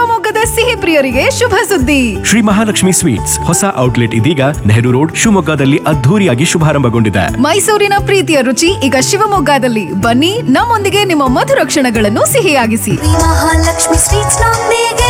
ಶಿವಮೊಗ್ಗದ ಸಿಹಿ ಪ್ರಿಯರಿಗೆ ಶುಭ ಸುದ್ದಿ ಶ್ರೀ ಮಹಾಲಕ್ಷ್ಮಿ ಸ್ವೀಟ್ಸ್ ಹೊಸ ಔಟ್ಲೆಟ್ ಇದೀಗ ನೆಹರು ರೋಡ್ ಶಿವಮೊಗ್ಗದಲ್ಲಿ ಅದ್ಧೂರಿಯಾಗಿ ಶುಭಾರಂಭಗೊಂಡಿದೆ ಮೈಸೂರಿನ ಪ್ರೀತಿಯ ರುಚಿ ಈಗ ಶಿವಮೊಗ್ಗದಲ್ಲಿ ಬನ್ನಿ ನಮ್ಮೊಂದಿಗೆ ನಿಮ್ಮ ಮಧುರ ಕ್ಷಣಗಳನ್ನು ಸಿಹಿಯಾಗಿಸಿ ಮಹಾಲಕ್ಷ್ಮಿ ಸ್ವೀಟ್ಸ್ ನೊಂದಿಗೆ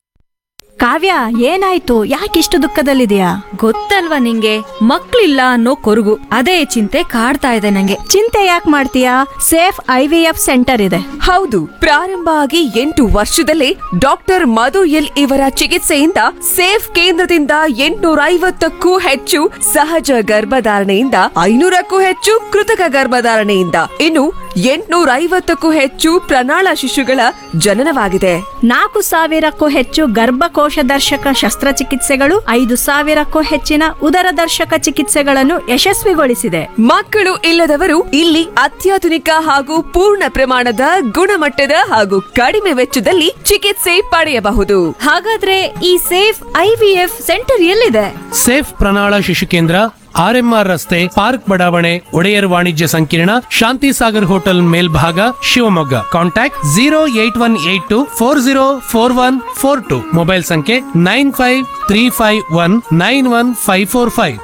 ಕಾವ್ಯ ಏನಾಯ್ತು ಯಾಕಿಷ್ಟು ದುಃಖದಲ್ಲಿದೆಯಾ ಗೊತ್ತಲ್ವಾ ನಿಂಗೆ ಮಕ್ಳಿಲ್ಲ ಅನ್ನೋ ಕೊರಗು ಅದೇ ಚಿಂತೆ ಕಾಡ್ತಾ ಇದೆ ನಂಗೆ ಚಿಂತೆ ಯಾಕೆ ಮಾಡ್ತೀಯಾ Safe I V F centre ಇದೆ ಹೌದು ಪ್ರಾರಂಭ ಆಗಿ ಎಂಟು ವರ್ಷದಲ್ಲೇ ಡಾಕ್ಟರ್ ಮಧು ಎಲ್ ಇವರ ಚಿಕಿತ್ಸೆಯಿಂದ ಸೇಫ್ ಕೇಂದ್ರದಿಂದ ಎಂಟುನೂರ ಐವತ್ತಕ್ಕೂ ಹೆಚ್ಚು ಸಹಜ ಗರ್ಭಧಾರಣೆಯಿಂದ ಐನೂರಕ್ಕೂ ಹೆಚ್ಚು ಕೃತಕ ಗರ್ಭಧಾರಣೆಯಿಂದ ಇನ್ನು ಎಂಟುನೂರ ಐವತ್ತಕ್ಕೂ ಹೆಚ್ಚು ಪ್ರಣಾಳ ಶಿಶುಗಳ ಜನನವಾಗಿದೆ ನಾಲ್ಕು ಸಾವಿರಕ್ಕೂ ಹೆಚ್ಚು ಗರ್ಭಕೋಶ ದರ್ಶಕ ಶಸ್ತ್ರಚಿಕಿತ್ಸೆಗಳು ಐದು ಸಾವಿರಕ್ಕೂ ಹೆಚ್ಚಿನ ಉದರ ದರ್ಶಕ ಚಿಕಿತ್ಸೆಗಳನ್ನು ಯಶಸ್ವಿಗೊಳಿಸಿದೆ ಮಕ್ಕಳು ಇಲ್ಲದವರು ಇಲ್ಲಿ ಅತ್ಯಾಧುನಿಕ ಹಾಗೂ ಪೂರ್ಣ ಪ್ರಮಾಣದ ಗುಣಮಟ್ಟದ ಹಾಗೂ ಕಡಿಮೆ ವೆಚ್ಚದಲ್ಲಿ ಚಿಕಿತ್ಸೆ ಪಡೆಯಬಹುದು ಹಾಗಾದ್ರೆ ಈ Safe I V F centre ಎಲ್ಲಿದೆ ಸೇಫ್ ಪ್ರಣಾಳ ಶಿಶು ಕೇಂದ್ರ ಆರ್ಎಂಆರ್ ರಸ್ತೆ ಪಾರ್ಕ್ ಬಡಾವಣೆ ಒಡೆಯರ್ ವಾಣಿಜ್ಯ ಸಂಕೀರ್ಣ ಶಾಂತಿ ಸಾಗರ್ ಹೋಟೆಲ್ ಮೇಲ್ಭಾಗ Shivamogga contact zero eight one eight two four zero four one four two mobile ಸಂಖ್ಯೆ nine five three five one nine one five four five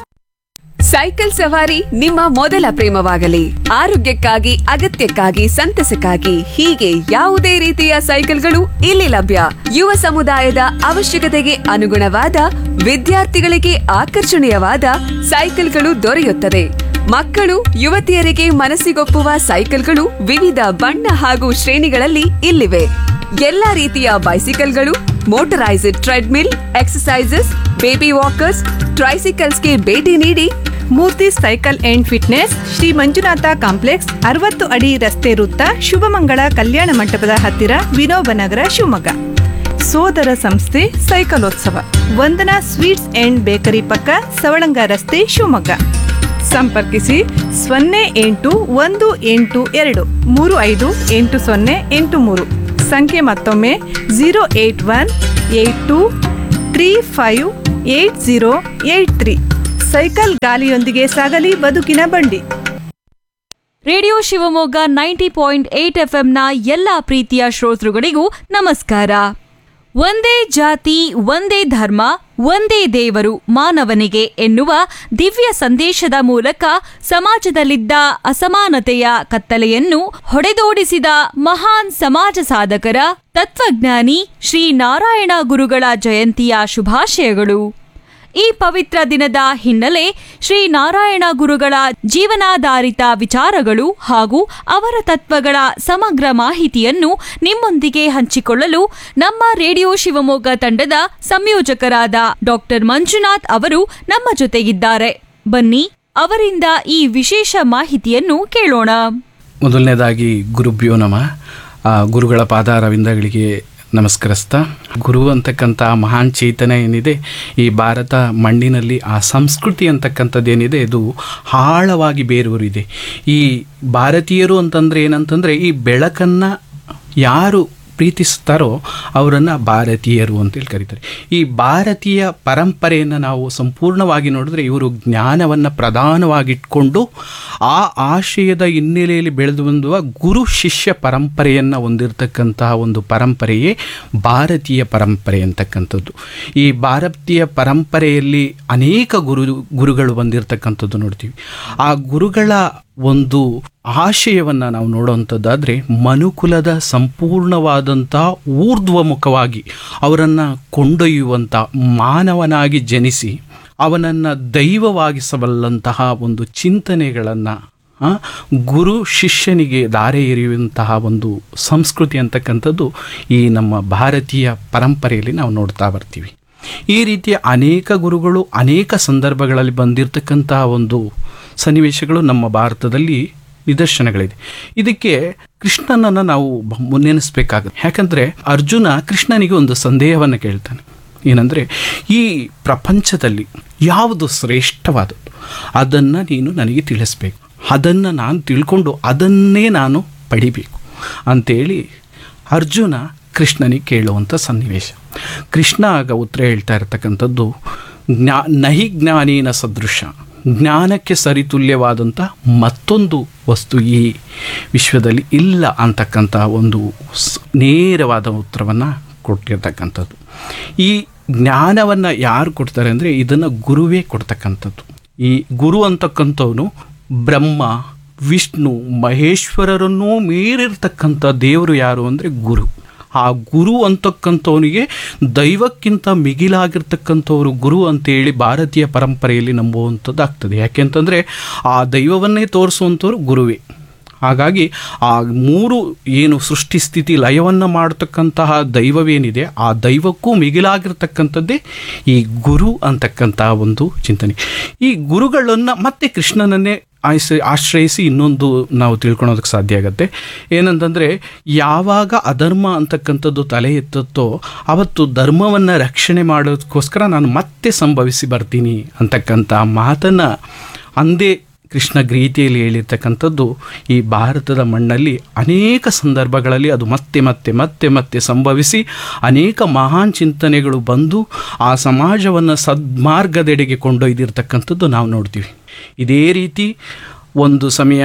cycle ಸವಾರಿ ನಿಮ್ಮ ಮೊದಲ ಪ್ರೇಮವಾಗಲಿ ಆರೋಗ್ಯಕ್ಕಾಗಿ ಅಗತ್ಯಕ್ಕಾಗಿ ಸಂತಸಕ್ಕಾಗಿ ಹೀಗೆ ಯಾವುದೇ ರೀತಿಯ ಸೈಕಲ್ಗಳು ಇಲ್ಲಿ ಲಭ್ಯ ಯುವ ಸಮುದಾಯದ ಅವಶ್ಯಕತೆಗೆ ಅನುಗುಣವಾದ ವಿದ್ಯಾರ್ಥಿಗಳಿಗೆ ಆಕರ್ಷಣೀಯವಾದ ಸೈಕಲ್ಗಳು ದೊರೆಯುತ್ತದೆ ಮಕ್ಕಳು ಯುವತಿಯರಿಗೆ ಮನಸ್ಸಿಗೊಪ್ಪುವ ಸೈಕಲ್ಗಳು ವಿವಿಧ ಬಣ್ಣ ಹಾಗೂ ಶ್ರೇಣಿಗಳಲ್ಲಿ ಇಲ್ಲಿವೆ ಎಲ್ಲಾ ರೀತಿಯ ಬೈಸಿಕಲ್ಗಳು motorised treadmill exercises baby walkers ಟ್ರೈಸಿಕಲ್ಸ್ಗೆ ಭೇಟಿ ನೀಡಿ Murthy cycle and fitness Shri Manjunatha complex ಅರವತ್ತು ಅಡಿ ರಸ್ತೆ ವೃತ್ತ ಶುಭಮಂಗಳ ಕಲ್ಯಾಣ ಮಂಟಪದ ಹತ್ತಿರ ವಿನೋಬ ನಗರ ಶಿವಮೊಗ್ಗ ಸೋದರ ಸಂಸ್ಥೆ ಸೈಕಲೋತ್ಸವ ವಂದನಾ ಸ್ವೀಟ್ಸ್ ಅಂಡ್ ಬೇಕರಿ ಪಕ್ಕ ಸವಳಂಗ ರಸ್ತೆ ಶಿವಮೊಗ್ಗ ಸಂಪರ್ಕಿಸಿ ಸೊನ್ನೆ ಎಂಟು ಒಂದು ಎಂಟು ಎರಡು ಮೂರು ಐದು ಎಂಟು ಸೊನ್ನೆ ಎಂಟು ಮೂರು ಸಂಖ್ಯೆ ಮತ್ತೊಮ್ಮೆ zero eight one eight two three five eight zero eight three cycle ಗಾಲಿಯೊಂದಿಗೆ ಸಾಗಲಿ ಬದುಕಿನ ಬಂಡಿ radio Shivamogga ninety point eight F ನ ಎಲ್ಲಾ ಪ್ರೀತಿಯ ಶ್ರೋತೃಗಳಿಗೂ ನಮಸ್ಕಾರ ಒಂದೇ ಜಾತಿ ಒಂದೇ ಧರ್ಮ ಒಂದೇ ದೇವರು ಮಾನವನಿಗೆ ಎನ್ನುವ ದಿವ್ಯ ಸಂದೇಶದ ಮೂಲಕ ಸಮಾಜದಲ್ಲಿದ್ದ ಅಸಮಾನತೆಯ ಕತ್ತಲೆಯನ್ನು ಹೊಡೆದೋಡಿಸಿದ ಮಹಾನ್ ಸಮಾಜ ಸಾಧಕರ ತತ್ವಜ್ಞಾನಿ ಶ್ರೀ ನಾರಾಯಣ ಗುರುಗಳ ಜಯಂತಿಯ ಶುಭಾಶಯಗಳು ಈ ಪವಿತ್ರ ದಿನದ ಹಿನ್ನೆಲೆ ಶ್ರೀ ನಾರಾಯಣ ಗುರುಗಳ ಜೀವನಾಧಾರಿತ ವಿಚಾರಗಳು ಹಾಗೂ ಅವರ ತತ್ವಗಳ ಸಮಗ್ರ ಮಾಹಿತಿಯನ್ನು ನಿಮ್ಮೊಂದಿಗೆ ಹಂಚಿಕೊಳ್ಳಲು ನಮ್ಮ ರೇಡಿಯೋ ಶಿವಮೊಗ್ಗ ತಂಡದ ಸಂಯೋಜಕರಾದ ಡಾಕ್ಟರ್ ಮಂಜುನಾಥ್ ಅವರು ನಮ್ಮ ಜೊತೆಗಿದ್ದಾರೆ ಬನ್ನಿ ಅವರಿಂದ ಈ ವಿಶೇಷ ಮಾಹಿತಿಯನ್ನು ಕೇಳೋಣ ಮೊದಲನೇದಾಗಿ ಗುರುಭ್ಯೋ ನಮಃ ಆ ಗುರುಗಳ ಪಾದಾರವಿಂದಗಳಿಗೆ ನಮಸ್ಕರಿಸ್ತಾ ಗುರು ಅಂತಕ್ಕಂಥ ಮಹಾನ್ ಚೇತನ ಏನಿದೆ ಈ ಭಾರತ ಮಣ್ಣಿನಲ್ಲಿ ಆ ಸಂಸ್ಕೃತಿ ಅಂತಕ್ಕಂಥದ್ದೇನಿದೆ ಇದು ಆಳವಾಗಿ ಬೇರೂರಿದೆ ಈ ಭಾರತೀಯರು ಅಂತಂದರೆ ಏನಂತಂದರೆ ಈ ಬೆಳಕನ್ನು ಯಾರು ಪ್ರೀತಿಸ್ತಾರೋ ಅವರನ್ನು ಭಾರತೀಯರು ಅಂತೇಳಿ ಕರೀತಾರೆ ಈ ಭಾರತೀಯ ಪರಂಪರೆಯನ್ನು ನಾವು ಸಂಪೂರ್ಣವಾಗಿ ನೋಡಿದ್ರೆ ಇವರು ಜ್ಞಾನವನ್ನು ಪ್ರಧಾನವಾಗಿಟ್ಕೊಂಡು ಆ ಆಶಯದ ಹಿನ್ನೆಲೆಯಲ್ಲಿ ಬೆಳೆದು ಬಂದುವ ಗುರು ಶಿಷ್ಯ ಪರಂಪರೆಯನ್ನು ಹೊಂದಿರತಕ್ಕಂತಹ ಒಂದು ಪರಂಪರೆಯೇ ಭಾರತೀಯ ಪರಂಪರೆ ಅಂತಕ್ಕಂಥದ್ದು ಈ ಭಾರತೀಯ ಪರಂಪರೆಯಲ್ಲಿ ಅನೇಕ ಗುರು ಗುರುಗಳು ಬಂದಿರತಕ್ಕಂಥದ್ದು ನೋಡ್ತೀವಿ ಆ ಗುರುಗಳ ಒಂದು ಆಶಯವನ್ನು ನಾವು ನೋಡುವಂಥದ್ದಾದರೆ ಮನುಕುಲದ ಸಂಪೂರ್ಣವಾದಂಥ ಊರ್ಧ್ವಮುಖವಾಗಿ ಅವರನ್ನು ಕೊಂಡೊಯ್ಯುವಂಥ ಮಾನವನಾಗಿ ಜನಿಸಿ ಅವನನ್ನು ದೈವವಾಗಿಸಬಲ್ಲಂತಹ ಒಂದು ಚಿಂತನೆಗಳನ್ನು ಗುರು ಶಿಷ್ಯನಿಗೆ ದಾರೆ ಎರೆಯುವಂತಹ ಒಂದು ಸಂಸ್ಕೃತಿ ಅಂತಕ್ಕಂಥದ್ದು ಈ ನಮ್ಮ ಭಾರತೀಯ ಪರಂಪರೆಯಲ್ಲಿ ನಾವು ನೋಡ್ತಾ ಬರ್ತೀವಿ ಈ ರೀತಿಯ ಅನೇಕ ಗುರುಗಳು ಅನೇಕ ಸಂದರ್ಭಗಳಲ್ಲಿ ಬಂದಿರತಕ್ಕಂತಹ ಒಂದು ಸನ್ನಿವೇಶಗಳು ನಮ್ಮ ಭಾರತದಲ್ಲಿ ನಿದರ್ಶನಗಳಿದೆ ಇದಕ್ಕೆ ಕೃಷ್ಣನನ್ನು ನಾವು ಬ- ಮುನ್ನೆನೆಸ್ಬೇಕಾಗುತ್ತೆ ಯಾಕಂದರೆ ಅರ್ಜುನ ಕೃಷ್ಣನಿಗೆ ಒಂದು ಸಂದೇಹವನ್ನು ಕೇಳ್ತಾನೆ ಏನಂದರೆ ಈ ಪ್ರಪಂಚದಲ್ಲಿ ಯಾವುದು ಶ್ರೇಷ್ಠವಾದದ್ದು ಅದನ್ನು ನೀನು ನನಗೆ ತಿಳಿಸ್ಬೇಕು ಅದನ್ನು ನಾನು ತಿಳ್ಕೊಂಡು ಅದನ್ನೇ ನಾನು ಪಡಿಬೇಕು ಅಂತೇಳಿ ಅರ್ಜುನ ಕೃಷ್ಣನಿಗೆ ಕೇಳುವಂಥ ಸನ್ನಿವೇಶ ಕೃಷ್ಣ ಆಗ ಉತ್ತರ ಹೇಳ್ತಾ ಇರತಕ್ಕಂಥದ್ದು ಜ್ಞಾ ನಹಿ ಜ್ಞಾನೇನ ಸದೃಶ ಜ್ಞಾನಕ್ಕೆ ಸರಿತುಲ್ಯವಾದಂಥ ಮತ್ತೊಂದು ವಸ್ತು ಈ ವಿಶ್ವದಲ್ಲಿ ಇಲ್ಲ ಅಂತಕ್ಕಂಥ ಒಂದು ಸ್- ನೇರವಾದ ಉತ್ತರವನ್ನು ಕೊಟ್ಟಿರ್ತಕ್ಕಂಥದ್ದು ಈ ಜ್ಞಾನವನ್ನು ಯಾರು ಕೊಡ್ತಾರೆ ಅಂದರೆ ಇದನ್ನು ಗುರುವೇ ಕೊಡ್ತಕ್ಕಂಥದ್ದು ಈ ಗುರು ಅಂತಕ್ಕಂಥವನು ಬ್ರಹ್ಮ ವಿಷ್ಣು ಮಹೇಶ್ವರರನ್ನೂ ಮೀರಿರ್ತಕ್ಕಂಥ ದೇವರು ಯಾರು ಅಂದರೆ ಗುರು ಆ ಗುರು ಅಂತಕ್ಕಂಥವನಿಗೆ ದೈವಕ್ಕಿಂತ ಮಿಗಿಲಾಗಿರ್ತಕ್ಕಂಥವ್ರು ಗುರು ಅಂತೇಳಿ ಭಾರತೀಯ ಪರಂಪರೆಯಲ್ಲಿ ನಂಬುವಂಥದ್ದು ಆಗ್ತದೆ ಯಾಕೆಂತಂದರೆ ಆ ದೈವವನ್ನೇ ತೋರಿಸುವಂಥವ್ರು ಗುರುವೇ ಹಾಗಾಗಿ ಆ ಮೂರು ಏನು ಸೃಷ್ಟಿ ಸ್ಥಿತಿ ಲಯವನ್ನು ಮಾಡತಕ್ಕಂತಹ ದೈವವೇನಿದೆ ಆ ದೈವಕ್ಕೂ ಮಿಗಿಲಾಗಿರ್ತಕ್ಕಂಥದ್ದೇ ಈ ಗುರು ಅಂತಕ್ಕಂತಹ ಒಂದು ಚಿಂತನೆ ಈ ಗುರುಗಳನ್ನು ಮತ್ತೆ ಕೃಷ್ಣನನ್ನೇ ಆಯ್ಸಿ ಆಶ್ರಯಿಸಿ ಇನ್ನೊಂದು ನಾವು ತಿಳ್ಕೊಳೋದಕ್ಕೆ ಸಾಧ್ಯ ಆಗುತ್ತೆ ಏನಂತಂದರೆ ಯಾವಾಗ ಅಧರ್ಮ ಅಂತಕ್ಕಂಥದ್ದು ತಲೆ ಎತ್ತುತ್ತೋ ಅವತ್ತು ಧರ್ಮವನ್ನು ರಕ್ಷಣೆ ಮಾಡೋದಕ್ಕೋಸ್ಕರ ನಾನು ಮತ್ತೆ ಸಂಭವಿಸಿ ಬರ್ತೀನಿ ಅಂತಕ್ಕಂಥ ಮಾತನ್ನು ಅಂದೇ ಕೃಷ್ಣ ಗೀತೆಯಲ್ಲಿ ಹೇಳಿರ್ತಕ್ಕಂಥದ್ದು ಈ ಭಾರತದ ಮಣ್ಣಲ್ಲಿ ಅನೇಕ ಸಂದರ್ಭಗಳಲ್ಲಿ ಅದು ಮತ್ತೆ ಮತ್ತೆ ಮತ್ತೆ ಮತ್ತೆ ಸಂಭವಿಸಿ ಅನೇಕ ಮಹಾನ್ ಚಿಂತನೆಗಳು ಬಂದು ಆ ಸಮಾಜವನ್ನು ಸದ್ಮಾರ್ಗದೆಡೆಗೆ ಕೊಂಡೊಯ್ದಿರ್ತಕ್ಕಂಥದ್ದು ನಾವು ನೋಡ್ತೀವಿ ಇದೇ ರೀತಿ ಒಂದು ಸಮಯ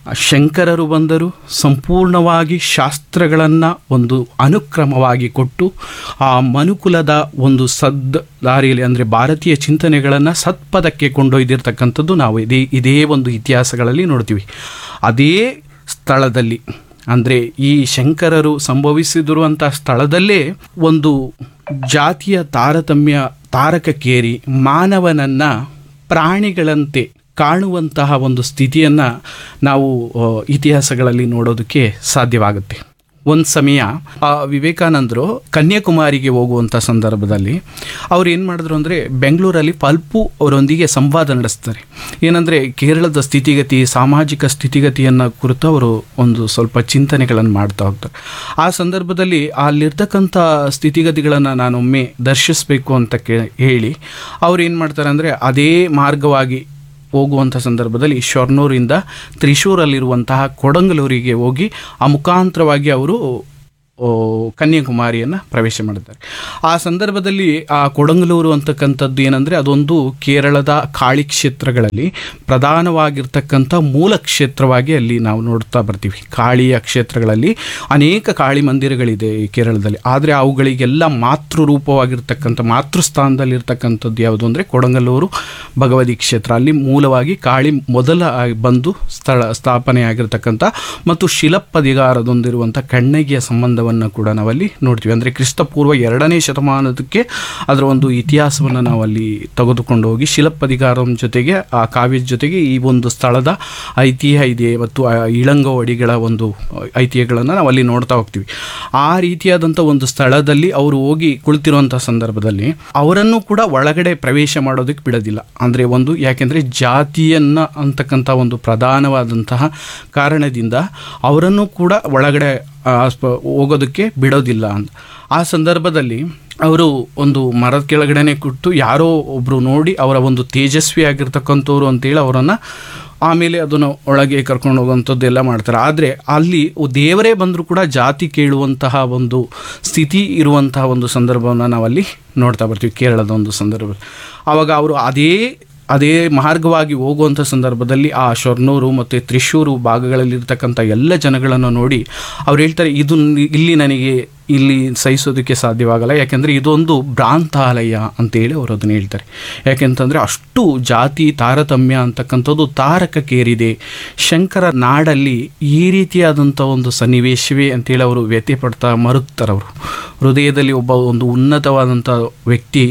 ಶಂಕರರು ಬಂದರು ಸಂಪೂರ್ಣವಾಗಿ ಶಾಸ್ತ್ರಗಳನ್ನು ಒಂದು ಅನುಕ್ರಮವಾಗಿ ಕೊಟ್ಟು ಆ ಮನುಕುಲದ ಒಂದು ಸದ್ ದಾರಿಯಲ್ಲಿ ಅಂದರೆ ಭಾರತೀಯ ಚಿಂತನೆಗಳನ್ನು ಸತ್ಪದಕ್ಕೆ ಕೊಂಡೊಯ್ದಿರ್ತಕ್ಕಂಥದ್ದು ನಾವು ಇದೇ ಇದೇ ಒಂದು ಇತಿಹಾಸಗಳಲ್ಲಿ ನೋಡ್ತೀವಿ ಅದೇ ಸ್ಥಳದಲ್ಲಿ ಅಂದರೆ ಈ ಶಂಕರರು ಸಂಭವಿಸಿದಿರುವಂಥ ಸ್ಥಳದಲ್ಲೇ ಒಂದು ಜಾತಿಯ ತಾರತಮ್ಯ ತಾರಕಕ್ಕೇರಿ ಮಾನವನನ್ನು ಪ್ರಾಣಿಗಳಂತೆ ಕಾಣುವಂತಹ ಒಂದು ಸ್ಥಿತಿಯನ್ನು ನಾವು ಆ, ಇತಿಹಾಸಗಳಲ್ಲಿ ನೋಡೋದಕ್ಕೆ ಸಾಧ್ಯವಾಗುತ್ತೆ ಒಂದು ಸಮಯ ಆ ವಿವೇಕಾನಂದರು ಕನ್ಯಾಕುಮಾರಿಗೆ ಹೋಗುವಂಥ ಸಂದರ್ಭದಲ್ಲಿ ಅವ್ರು ಏನು ಮಾಡಿದ್ರು ಅಂದರೆ ಬೆಂಗಳೂರಲ್ಲಿ ಪಲ್ಪು ಅವರೊಂದಿಗೆ ಸಂವಾದ ನಡೆಸ್ತಾರೆ ಏನಂದರೆ ಕೇರಳದ ಸ್ಥಿತಿಗತಿ ಸಾಮಾಜಿಕ ಸ್ಥಿತಿಗತಿಯನ್ನು ಕುರಿತು ಅವರು ಒಂದು ಸ್ವಲ್ಪ ಚಿಂತನೆಗಳನ್ನು ಮಾಡ್ತಾ ಹೋಗ್ತಾರೆ ಆ ಸಂದರ್ಭದಲ್ಲಿ ಅಲ್ಲಿರ್ತಕ್ಕಂಥ ಸ್ಥಿತಿಗತಿಗಳನ್ನು ನಾನೊಮ್ಮೆ ದರ್ಶಿಸಬೇಕು ಅಂತ ಕೇ ಹೇಳಿ ಅವ್ರು ಏನು ಮಾಡ್ತಾರೆ ಅಂದರೆ ಅದೇ ಮಾರ್ಗವಾಗಿ ಹೋಗುವಂಥ ಸಂದರ್ಭದಲ್ಲಿ ಶೊರ್ನೂರಿಂದ ತ್ರಿಶೂರಲ್ಲಿರುವಂತಹ ಕೊಡಂಗಲೂರಿಗೆ ಹೋಗಿ ಆ ಮುಖಾಂತರವಾಗಿ ಅವರು ಓ, ಕನ್ಯಾಕುಮಾರಿಯನ್ನು ಪ್ರವೇಶ ಮಾಡ್ತಾರೆ ಆ ಸಂದರ್ಭದಲ್ಲಿ ಆ ಕೊಡಂಗಲೂರು ಅಂತಕ್ಕಂಥದ್ದು ಏನಂದರೆ ಅದೊಂದು ಕೇರಳದ ಕಾಳಿ ಕ್ಷೇತ್ರಗಳಲ್ಲಿ ಪ್ರಧಾನವಾಗಿರ್ತಕ್ಕಂಥ ಮೂಲ ಕ್ಷೇತ್ರವಾಗಿ ಅಲ್ಲಿ ನಾವು ನೋಡ್ತಾ ಬರ್ತೀವಿ ಕಾಳಿಯ ಕ್ಷೇತ್ರಗಳಲ್ಲಿ ಅನೇಕ ಕಾಳಿ ಮಂದಿರಗಳಿದೆ ಈ ಕೇರಳದಲ್ಲಿ ಆದರೆ ಅವುಗಳಿಗೆಲ್ಲ ಮಾತೃ ರೂಪವಾಗಿರ್ತಕ್ಕಂಥ ಮಾತೃಸ್ಥಾನದಲ್ಲಿರ್ತಕ್ಕಂಥದ್ದು ಯಾವುದು ಅಂದರೆ ಕೊಡಂಗಲೂರು ಭಗವತಿ ಕ್ಷೇತ್ರ ಅಲ್ಲಿ ಮೂಲವಾಗಿ ಕಾಳಿ ಮೊದಲ ಆಗಿ ಬಂದು ಸ್ಥಳ ಸ್ಥಾಪನೆಯಾಗಿರ್ತಕ್ಕಂಥ ಮತ್ತು ಶಿಲಪ್ಪದಿಗಾರದೊಂದಿರುವಂಥ ಕಣ್ಣಗಿಯ ಸಂಬಂಧವನ್ನು ಕೂಡ ನಾವಲ್ಲಿ ನೋಡ್ತೀವಿ ಅಂದರೆ ಕ್ರಿಸ್ತಪೂರ್ವ ಎರಡನೇ ಶತಮಾನದಕ್ಕೆ ಅದರ ಒಂದು ಇತಿಹಾಸವನ್ನು ನಾವಲ್ಲಿ ತೆಗೆದುಕೊಂಡು ಹೋಗಿ ಶಿಲಪ್ಪದಿಗಾರಂ ಜೊತೆಗೆ ಆ ಕಾವ್ಯದ ಜೊತೆಗೆ ಈ ಒಂದು ಸ್ಥಳದ ಐತಿಹ್ಯ ಇದೆ ಮತ್ತು ಆ ಇಳಂಗವಡಿಗಳ ಒಂದು ಐತಿಹ್ಯಗಳನ್ನು ನಾವು ಅಲ್ಲಿ ನೋಡ್ತಾ ಹೋಗ್ತೀವಿ ಆ ರೀತಿಯಾದಂಥ ಒಂದು ಸ್ಥಳದಲ್ಲಿ ಅವರು ಹೋಗಿ ಕುಳಿತಿರುವಂಥ ಸಂದರ್ಭದಲ್ಲಿ ಅವರನ್ನು ಕೂಡ ಒಳಗಡೆ ಪ್ರವೇಶ ಮಾಡೋದಕ್ಕೆ ಬಿಡೋದಿಲ್ಲ ಅಂದರೆ ಒಂದು ಯಾಕೆಂದರೆ ಜಾತಿಯನ್ನು ಅಂತಕ್ಕಂಥ ಒಂದು ಪ್ರಧಾನವಾದಂತಹ ಕಾರಣದಿಂದ ಅವರನ್ನು ಕೂಡ ಒಳಗಡೆ ಆ, ಸ್ಪ- ಹೋಗೋದಕ್ಕೆ ಬಿಡೋದಿಲ್ಲ ಅಂತ ಆ ಸಂದರ್ಭದಲ್ಲಿ ಅವರು ಒಂದು ಮರದ ಕೆಳಗಡೆನೆ ಕೂತು ಯಾರೋ ಒಬ್ಬರು ನೋಡಿ ಅವರ ಒಂದು ತೇಜಸ್ವಿ ಆಗಿರ್ತಕ್ಕಂಥವ್ರು ಅಂತೇಳಿ ಅವರನ್ನು ಆಮೇಲೆ ಅದನ್ನು ಒಳಗೆ ಕರ್ಕೊಂಡು ಹೋಗುವಂಥದ್ದು ಎಲ್ಲ ಮಾಡ್ತಾರೆ ಆದರೆ ಅಲ್ಲಿ ದೇವರೇ ಬಂದರೂ ಕೂಡ ಜಾತಿ ಕೇಳುವಂತಹ ಒಂದು ಸ್ಥಿತಿ ಇರುವಂತಹ ಒಂದು ಸಂದರ್ಭವನ್ನು ನಾವಲ್ಲಿ ನೋಡ್ತಾ ಬರ್ತೀವಿ ಕೇರಳದ ಒಂದು ಸಂದರ್ಭ ಆವಾಗ ಅವರು ಅದೇ ಅದೇ ಮಾರ್ಗವಾಗಿ ಹೋಗುವಂಥ ಸಂದರ್ಭದಲ್ಲಿ ಆ ಶೊರ್ನೂರು ಮತ್ತು ತ್ರಿಶೂರು ಭಾಗಗಳಲ್ಲಿರ್ತಕ್ಕಂಥ ಎಲ್ಲ ಜನಗಳನ್ನು ನೋಡಿ ಅವ್ರು ಹೇಳ್ತಾರೆ ಇದು ನಿ- ಇಲ್ಲಿ ನನಗೆ ಇಲ್ಲಿ ಸಹಿಸೋದಕ್ಕೆ ಸಾಧ್ಯವಾಗಲ್ಲ ಯಾಕೆಂದರೆ ಇದೊಂದು ಭ್ರಾಂತಾಲಯ ಅಂತೇಳಿ ಅವರು ಅದನ್ನು ಹೇಳ್ತಾರೆ ಯಾಕೆಂತಂದರೆ ಅಷ್ಟು ಜಾತಿ ತಾರತಮ್ಯ ಅಂತಕ್ಕಂಥದ್ದು ತಾರಕಕ್ಕೇರಿದೆ ಶಂಕರ ನಾಡಲ್ಲಿ ಈ ರೀತಿಯಾದಂಥ ಒಂದು ಸನ್ನಿವೇಶವೇ ಅಂತೇಳಿ ಅವರು ವ್ಯಥೆ ಪಡ್ತಾ ಮರುಗ್ತಾರೆ ಅವರು ಹೃದಯದಲ್ಲಿ ಒಬ್ಬ ಒಂದು ಉನ್ನತವಾದಂಥ ವ್ಯಕ್ತಿ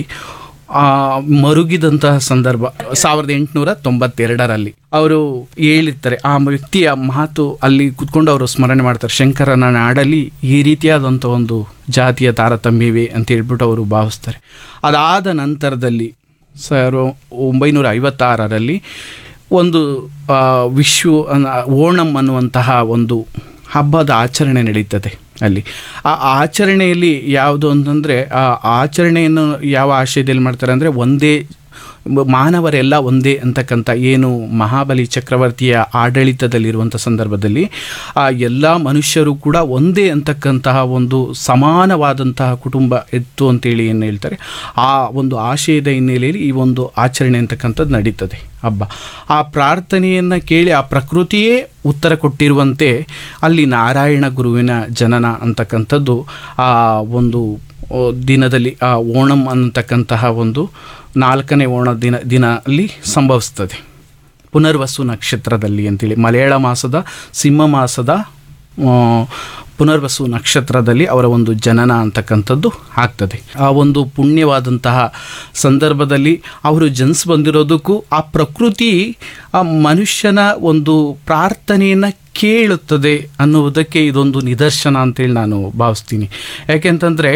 ಆ ಮರುಗಿದಂತಹ ಸಂದರ್ಭ ಸಾವಿರದ ಎಂಟುನೂರ ತೊಂಬತ್ತೆರಡರಲ್ಲಿ ಅವರು ಹೇಳಿರ್ತಾರೆ ಆ ವ್ಯಕ್ತಿಯ ಮಾತು ಅಲ್ಲಿ ಕುತ್ಕೊಂಡು ಅವರು ಸ್ಮರಣೆ ಮಾಡ್ತಾರೆ ಶಂಕರನ ನಾಡಲ್ಲಿ ಈ ರೀತಿಯಾದಂಥ ಒಂದು ಜಾತಿಯ ತಾರತಮ್ಯವೇ ಅಂತ ಹೇಳ್ಬಿಟ್ಟು ಅವರು ಭಾವಿಸ್ತಾರೆ ಅದಾದ ನಂತರದಲ್ಲಿ ಸಾವಿರ ಒಂಬೈನೂರ ಐವತ್ತಾರರಲ್ಲಿ ಒಂದು ಆ, ವಿಶ್ವ ಅನ್ನ- ಓಣಂ ಅನ್ನುವಂತಹ ಒಂದು ಹಬ್ಬದ ಆಚರಣೆ ನಡೀತದೆ ಅಲ್ಲಿ ಆ ಆಚರಣೆಯಲ್ಲಿ ಯಾವುದು ಅಂತಂದರೆ ಆ ಆಚರಣೆಯನ್ನು ಯಾವ ಆಶಯದಲ್ಲಿ ಮಾಡ್ತಾರೆ ಅಂದರೆ ಒಂದೇ ಮಾನವರೆಲ್ಲ ಒಂದೇ ಅಂತಕ್ಕಂಥ ಏನು ಮಹಾಬಲಿ ಚಕ್ರವರ್ತಿಯ ಆಡಳಿತದಲ್ಲಿರುವಂಥ ಸಂದರ್ಭದಲ್ಲಿ ಆ ಎಲ್ಲ ಮನುಷ್ಯರು ಕೂಡ ಒಂದೇ ಅಂತಕ್ಕಂತಹ ಒಂದು ಸಮಾನವಾದಂತಹ ಕುಟುಂಬ ಇತ್ತು ಅಂತೇಳಿ ಏನು ಹೇಳ್ತಾರೆ ಆ ಒಂದು ಆಶಯದ ಹಿನ್ನೆಲೆಯಲ್ಲಿ ಈ ಒಂದು ಆಚರಣೆ ಅಂತಕ್ಕಂಥದ್ದು ನಡೀತದೆ ಹಬ್ಬ ಆ ಪ್ರಾರ್ಥನೆಯನ್ನು ಕೇಳಿ ಆ ಪ್ರಕೃತಿಯೇ ಉತ್ತರ ಕೊಟ್ಟಿರುವಂತೆ ಅಲ್ಲಿ ನಾರಾಯಣ ಗುರುವಿನ ಜನನ ಅಂತಕ್ಕಂಥದ್ದು ಆ ಒಂದು ಓ, ದಿನದಲ್ಲಿ ಆ ಓಣಂ ಅನ್ನತಕ್ಕಂತಹ ಒಂದು ನಾಲ್ಕನೇ ಓಣ ದಿನ ದಿನ ಅಲ್ಲಿ ಸಂಭವಿಸ್ತದೆ ಪುನರ್ವಸು ನಕ್ಷತ್ರದಲ್ಲಿ ಅಂತೇಳಿ ಮಲಯಾಳ ಮಾಸದ ಸಿಂಹ ಮಾಸದ ಆ, ಪುನರ್ವಸು ನಕ್ಷತ್ರದಲ್ಲಿ ಅವರ ಒಂದು ಜನನ ಅಂತಕ್ಕಂಥದ್ದು ಆಗ್ತದೆ ಆ ಒಂದು ಪುಣ್ಯವಾದಂತಹ ಸಂದರ್ಭದಲ್ಲಿ ಅವರು ಜನಿಸಿ ಬಂದಿರೋದಕ್ಕೂ ಆ ಪ್ರಕೃತಿ ಆ ಮನುಷ್ಯನ ಒಂದು ಪ್ರಾರ್ಥನೆಯನ್ನು ಕೇಳುತ್ತದೆ ಅನ್ನುವುದಕ್ಕೆ ಇದೊಂದು ನಿದರ್ಶನ ಅಂತೇಳಿ ನಾನು ಭಾವಿಸ್ತೀನಿ ಯಾಕೆಂತಂದರೆ